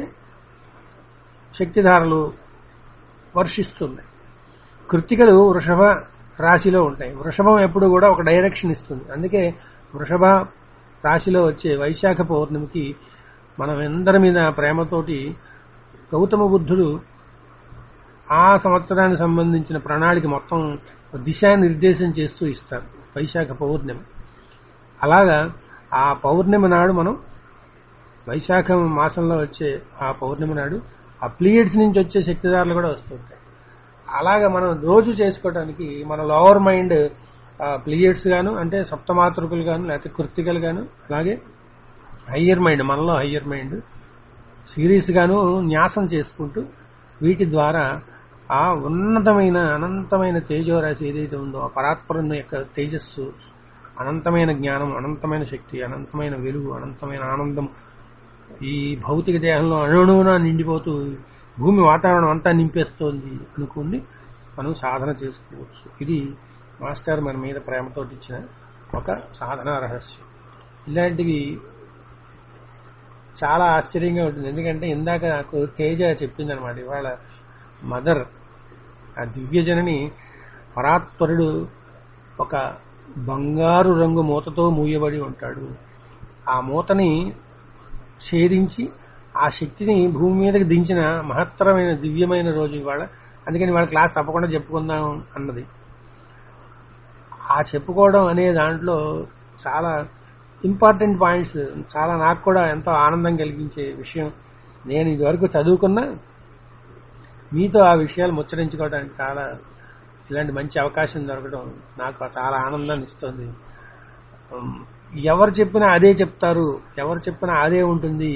శక్తిధారలు వర్షిస్తున్నాయి కృత్తికలు వృషభ రాశిలో ఉంటాయి వృషభం ఎప్పుడు కూడా ఒక డైరెక్షన్ ఇస్తుంది అందుకే వృషభ రాశిలో వచ్చే వైశాఖ పౌర్ణమికి మనం అందరి మీద ప్రేమతోటి గౌతమ బుద్ధుడు ఆ సంవత్సరానికి సంబంధించిన ప్రణాళిక మొత్తం దిశానిర్దేశం చేస్తూ ఇస్తారు వైశాఖ పౌర్ణమి అలాగా ఆ పౌర్ణమి నాడు మనం వైశాఖ మాసంలో వచ్చే ఆ పౌర్ణమి నాడు ఆ ప్లీయడ్స్ నుంచి వచ్చే శక్తిదారులు కూడా వస్తుంటాయి అలాగా మనం రోజు చేసుకోవడానికి మన లోవర్ మైండ్ ప్లీయడ్స్ గాను అంటే సప్తమాతృకులు గాను లేకపోతే కృతికలు గాను అలాగే హయ్యర్ మైండ్ మనలో హయ్యర్ మైండ్ సిరీస్ గాను న్యాసం చేసుకుంటూ వీటి ద్వారా ఆ ఉన్నతమైన అనంతమైన తేజోరాశి ఏదైతే ఉందో ఆ పరాత్పరం యొక్క తేజస్సు అనంతమైన జ్ఞానం అనంతమైన శక్తి అనంతమైన వెలుగు అనంతమైన ఆనందం ఈ భౌతిక దేహంలో అణువున నిండిపోతూ భూమి వాతావరణం అంతా నింపేస్తోంది అనుకుని మనం సాధన చేసుకోవచ్చు ఇది మాస్టర్ మన మీద ప్రేమతో ఇచ్చిన ఒక సాధన రహస్యం ఇలాంటివి చాలా ఆశ్చర్యంగా ఉంటుంది ఎందుకంటే ఇందాక నాకు తేజ చెప్పింది అనమాట ఇవాళ మదర్ ఆ దివ్యజనని పరాత్పరుడు ఒక బంగారు రంగు మూతతో మూయబడి ఉంటాడు ఆ మూతని ఛేదించి ఆ శక్తిని భూమి మీదకి దించిన మహత్తరమైన దివ్యమైన రోజు ఇవాళ అందుకని వాళ్ళ క్లాస్ తప్పకుండా చెప్పుకుందాం అన్నది ఆ చెప్పుకోవడం అనే దాంట్లో చాలా ఇంపార్టెంట్ పాయింట్స్ చాలా నాకు కూడా ఎంతో ఆనందం కలిగించే విషయం నేను ఇదివరకు చదువుకున్నా మీతో ఆ విషయాలు ముచ్చరించుకోవడానికి చాలా ఇలాంటి మంచి అవకాశం దొరకడం నాకు చాలా ఆనందాన్ని ఇస్తుంది ఉమ్, ఎవరు చెప్పినా అదే చెప్తారు ఎవరు చెప్పినా అదే ఉంటుంది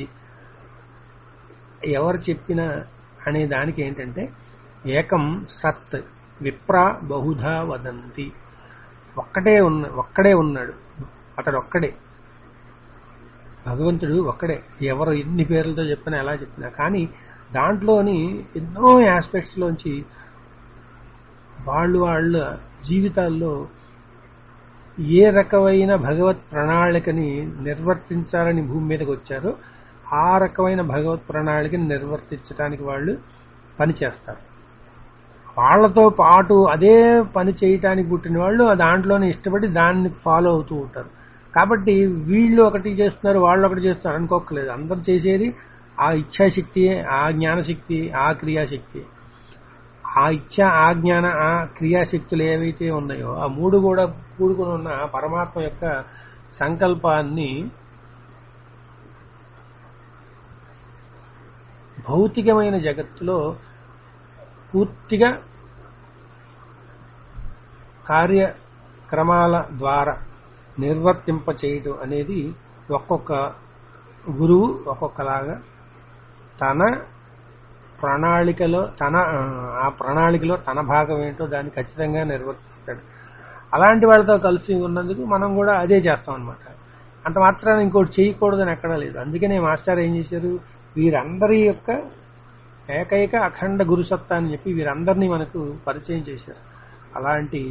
ఎవరు చెప్పినా అనే దానికి ఏంటంటే ఏకం సత్ విప్ర బహుధా వదంతి ఒక్కటే ఉన్న ఒక్కడే ఉన్నాడు అతడు ఒక్కడే భగవంతుడు ఒక్కడే ఎవరు ఎన్ని పేర్లతో చెప్పినా ఎలా చెప్పినా కానీ దాంట్లోని ఎన్నో ఆస్పెక్ట్స్ లోంచి వాళ్ళు వాళ్ళ జీవితాల్లో ఏ రకమైన భగవత్ ప్రణాళికని నిర్వర్తించాలని భూమి మీదకి వచ్చారో ఆ రకమైన భగవత్ ప్రణాళికని నిర్వర్తించడానికి వాళ్ళు పని చేస్తారు వాళ్ళతో పాటు అదే పని చేయటానికి పుట్టిన వాళ్ళు ఆ దాంట్లోనే ఇష్టపడి దాన్ని ఫాలో అవుతూ ఉంటారు కాబట్టి వీళ్ళు ఒకటి చేస్తున్నారు వాళ్ళు ఒకటి చేస్తున్నారు అనుకోకలేదు అందరు చేసేది ఆ ఇచ్ఛాశక్తి ఆ జ్ఞానశక్తి ఆ క్రియాశక్తి ఆ ఇచ్ఛ ఆ జ్ఞాన ఆ క్రియాశక్తులు ఏవైతే ఉన్నాయో ఆ మూడు కూడా కూడుకుని ఉన్న పరమాత్మ యొక్క సంకల్పాన్ని భౌతికమైన జగత్తులో పూర్తిగా కార్యక్రమాల ద్వారా నిర్వర్తింప చేయటం అనేది ఒక్కొక్క గురువు ఒక్కొక్కలాగా తన ప్రణాళికలో తన ఆ, ఆ ప్రణాళికలో తన భాగం ఏంటో దాన్ని ఖచ్చితంగా నిర్వర్తిస్తాడు అలాంటి వాళ్ళతో కలిసి ఉన్నందుకు మనం కూడా అదే చేస్తాం అనమాట అంత మాత్రాన ఇంకోటి చేయకూడదని ఎక్కడా లేదు అందుకనే మాస్టర్ ఏం చేశారు వీరందరి యొక్క ఏకైక అఖండ గురుసత్తా అని చెప్పి వీరందరినీ మనకు పరిచయం చేశారు అలాంటి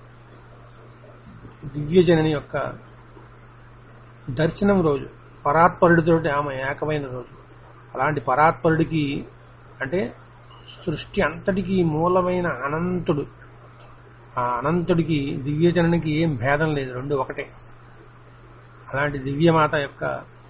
దివ్యజనని యొక్క దర్శనం రోజు పరాత్పరుడితోటి ఆమె ఏకమైన రోజు అలాంటి పరాత్పరుడికి అంటే సృష్టి అంతటికి మూలమైన అనంతుడు ఆ అనంతుడికి దివ్యజననికి ఏం భేదం లేదు రెండు ఒకటే అలాంటి దివ్యమాత యొక్క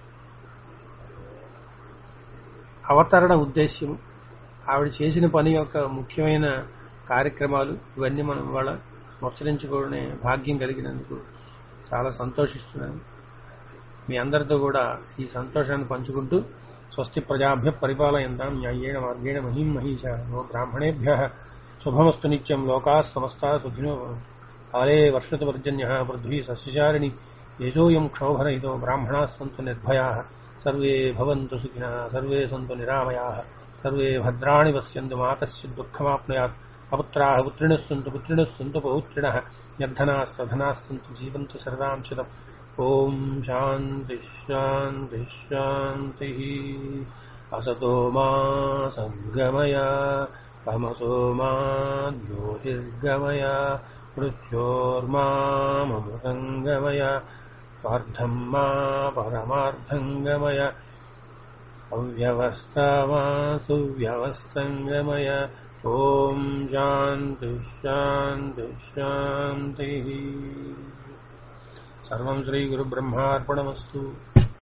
అవతరణ ఉద్దేశ్యం ఆవిడ చేసిన పని యొక్క ముఖ్యమైన కార్యక్రమాలు ఇవన్నీ మనం ఇవాళ ముచ్చరించుకునే భాగ్యం కలిగినందుకు చాలా సంతోషిస్తున్నాను మీ అందరితో కూడా ఈ సంతోషాన్ని పంచుకుంటూ స్వస్తి ప్రజాభ్య పరిపాలయంతాం న్యాయేణ మార్గేణ మహిం మహిష నో బ్రాహ్మణేభ్య శుభమస్తు నిత్యం లోకా సమస్తా సుఖినో భవంతు. కాలే వర్షతు పర్జన్య పృథ్వీ సస్యచారిణి యశోయం క్షోభరహితో బ్రాహ్మణా సంతు నిర్భయా సర్వే భవంతు సుఖినः సర్వే సంతు నిరామయాः సర్వే భద్రాణి పశ్యంతు మాతస్య దుఃఖమాప్నుయాత్ అపుత్రాः పుత్రిణः సन्तు పుత్రిణः సन्तు పౌత్రిణः నిర్ధనాస్తధనాస్తు జీవంతు సర్వాం శతం ఓం శాంతి శాంతి శాంతి అసతో మా సంగమయ తమసో మా జ్యోతిర్గమయ మృత్యోర్మామృతంగమయ స్వార్థం మా పరమార్థంగమయ అవ్యవస్థ మా సువ్యవస్థంగమయ ఓం శాంతి శాంతి శాంతి సర్వం శ్రీ గురు బ్రహ్మార్పణమస్తు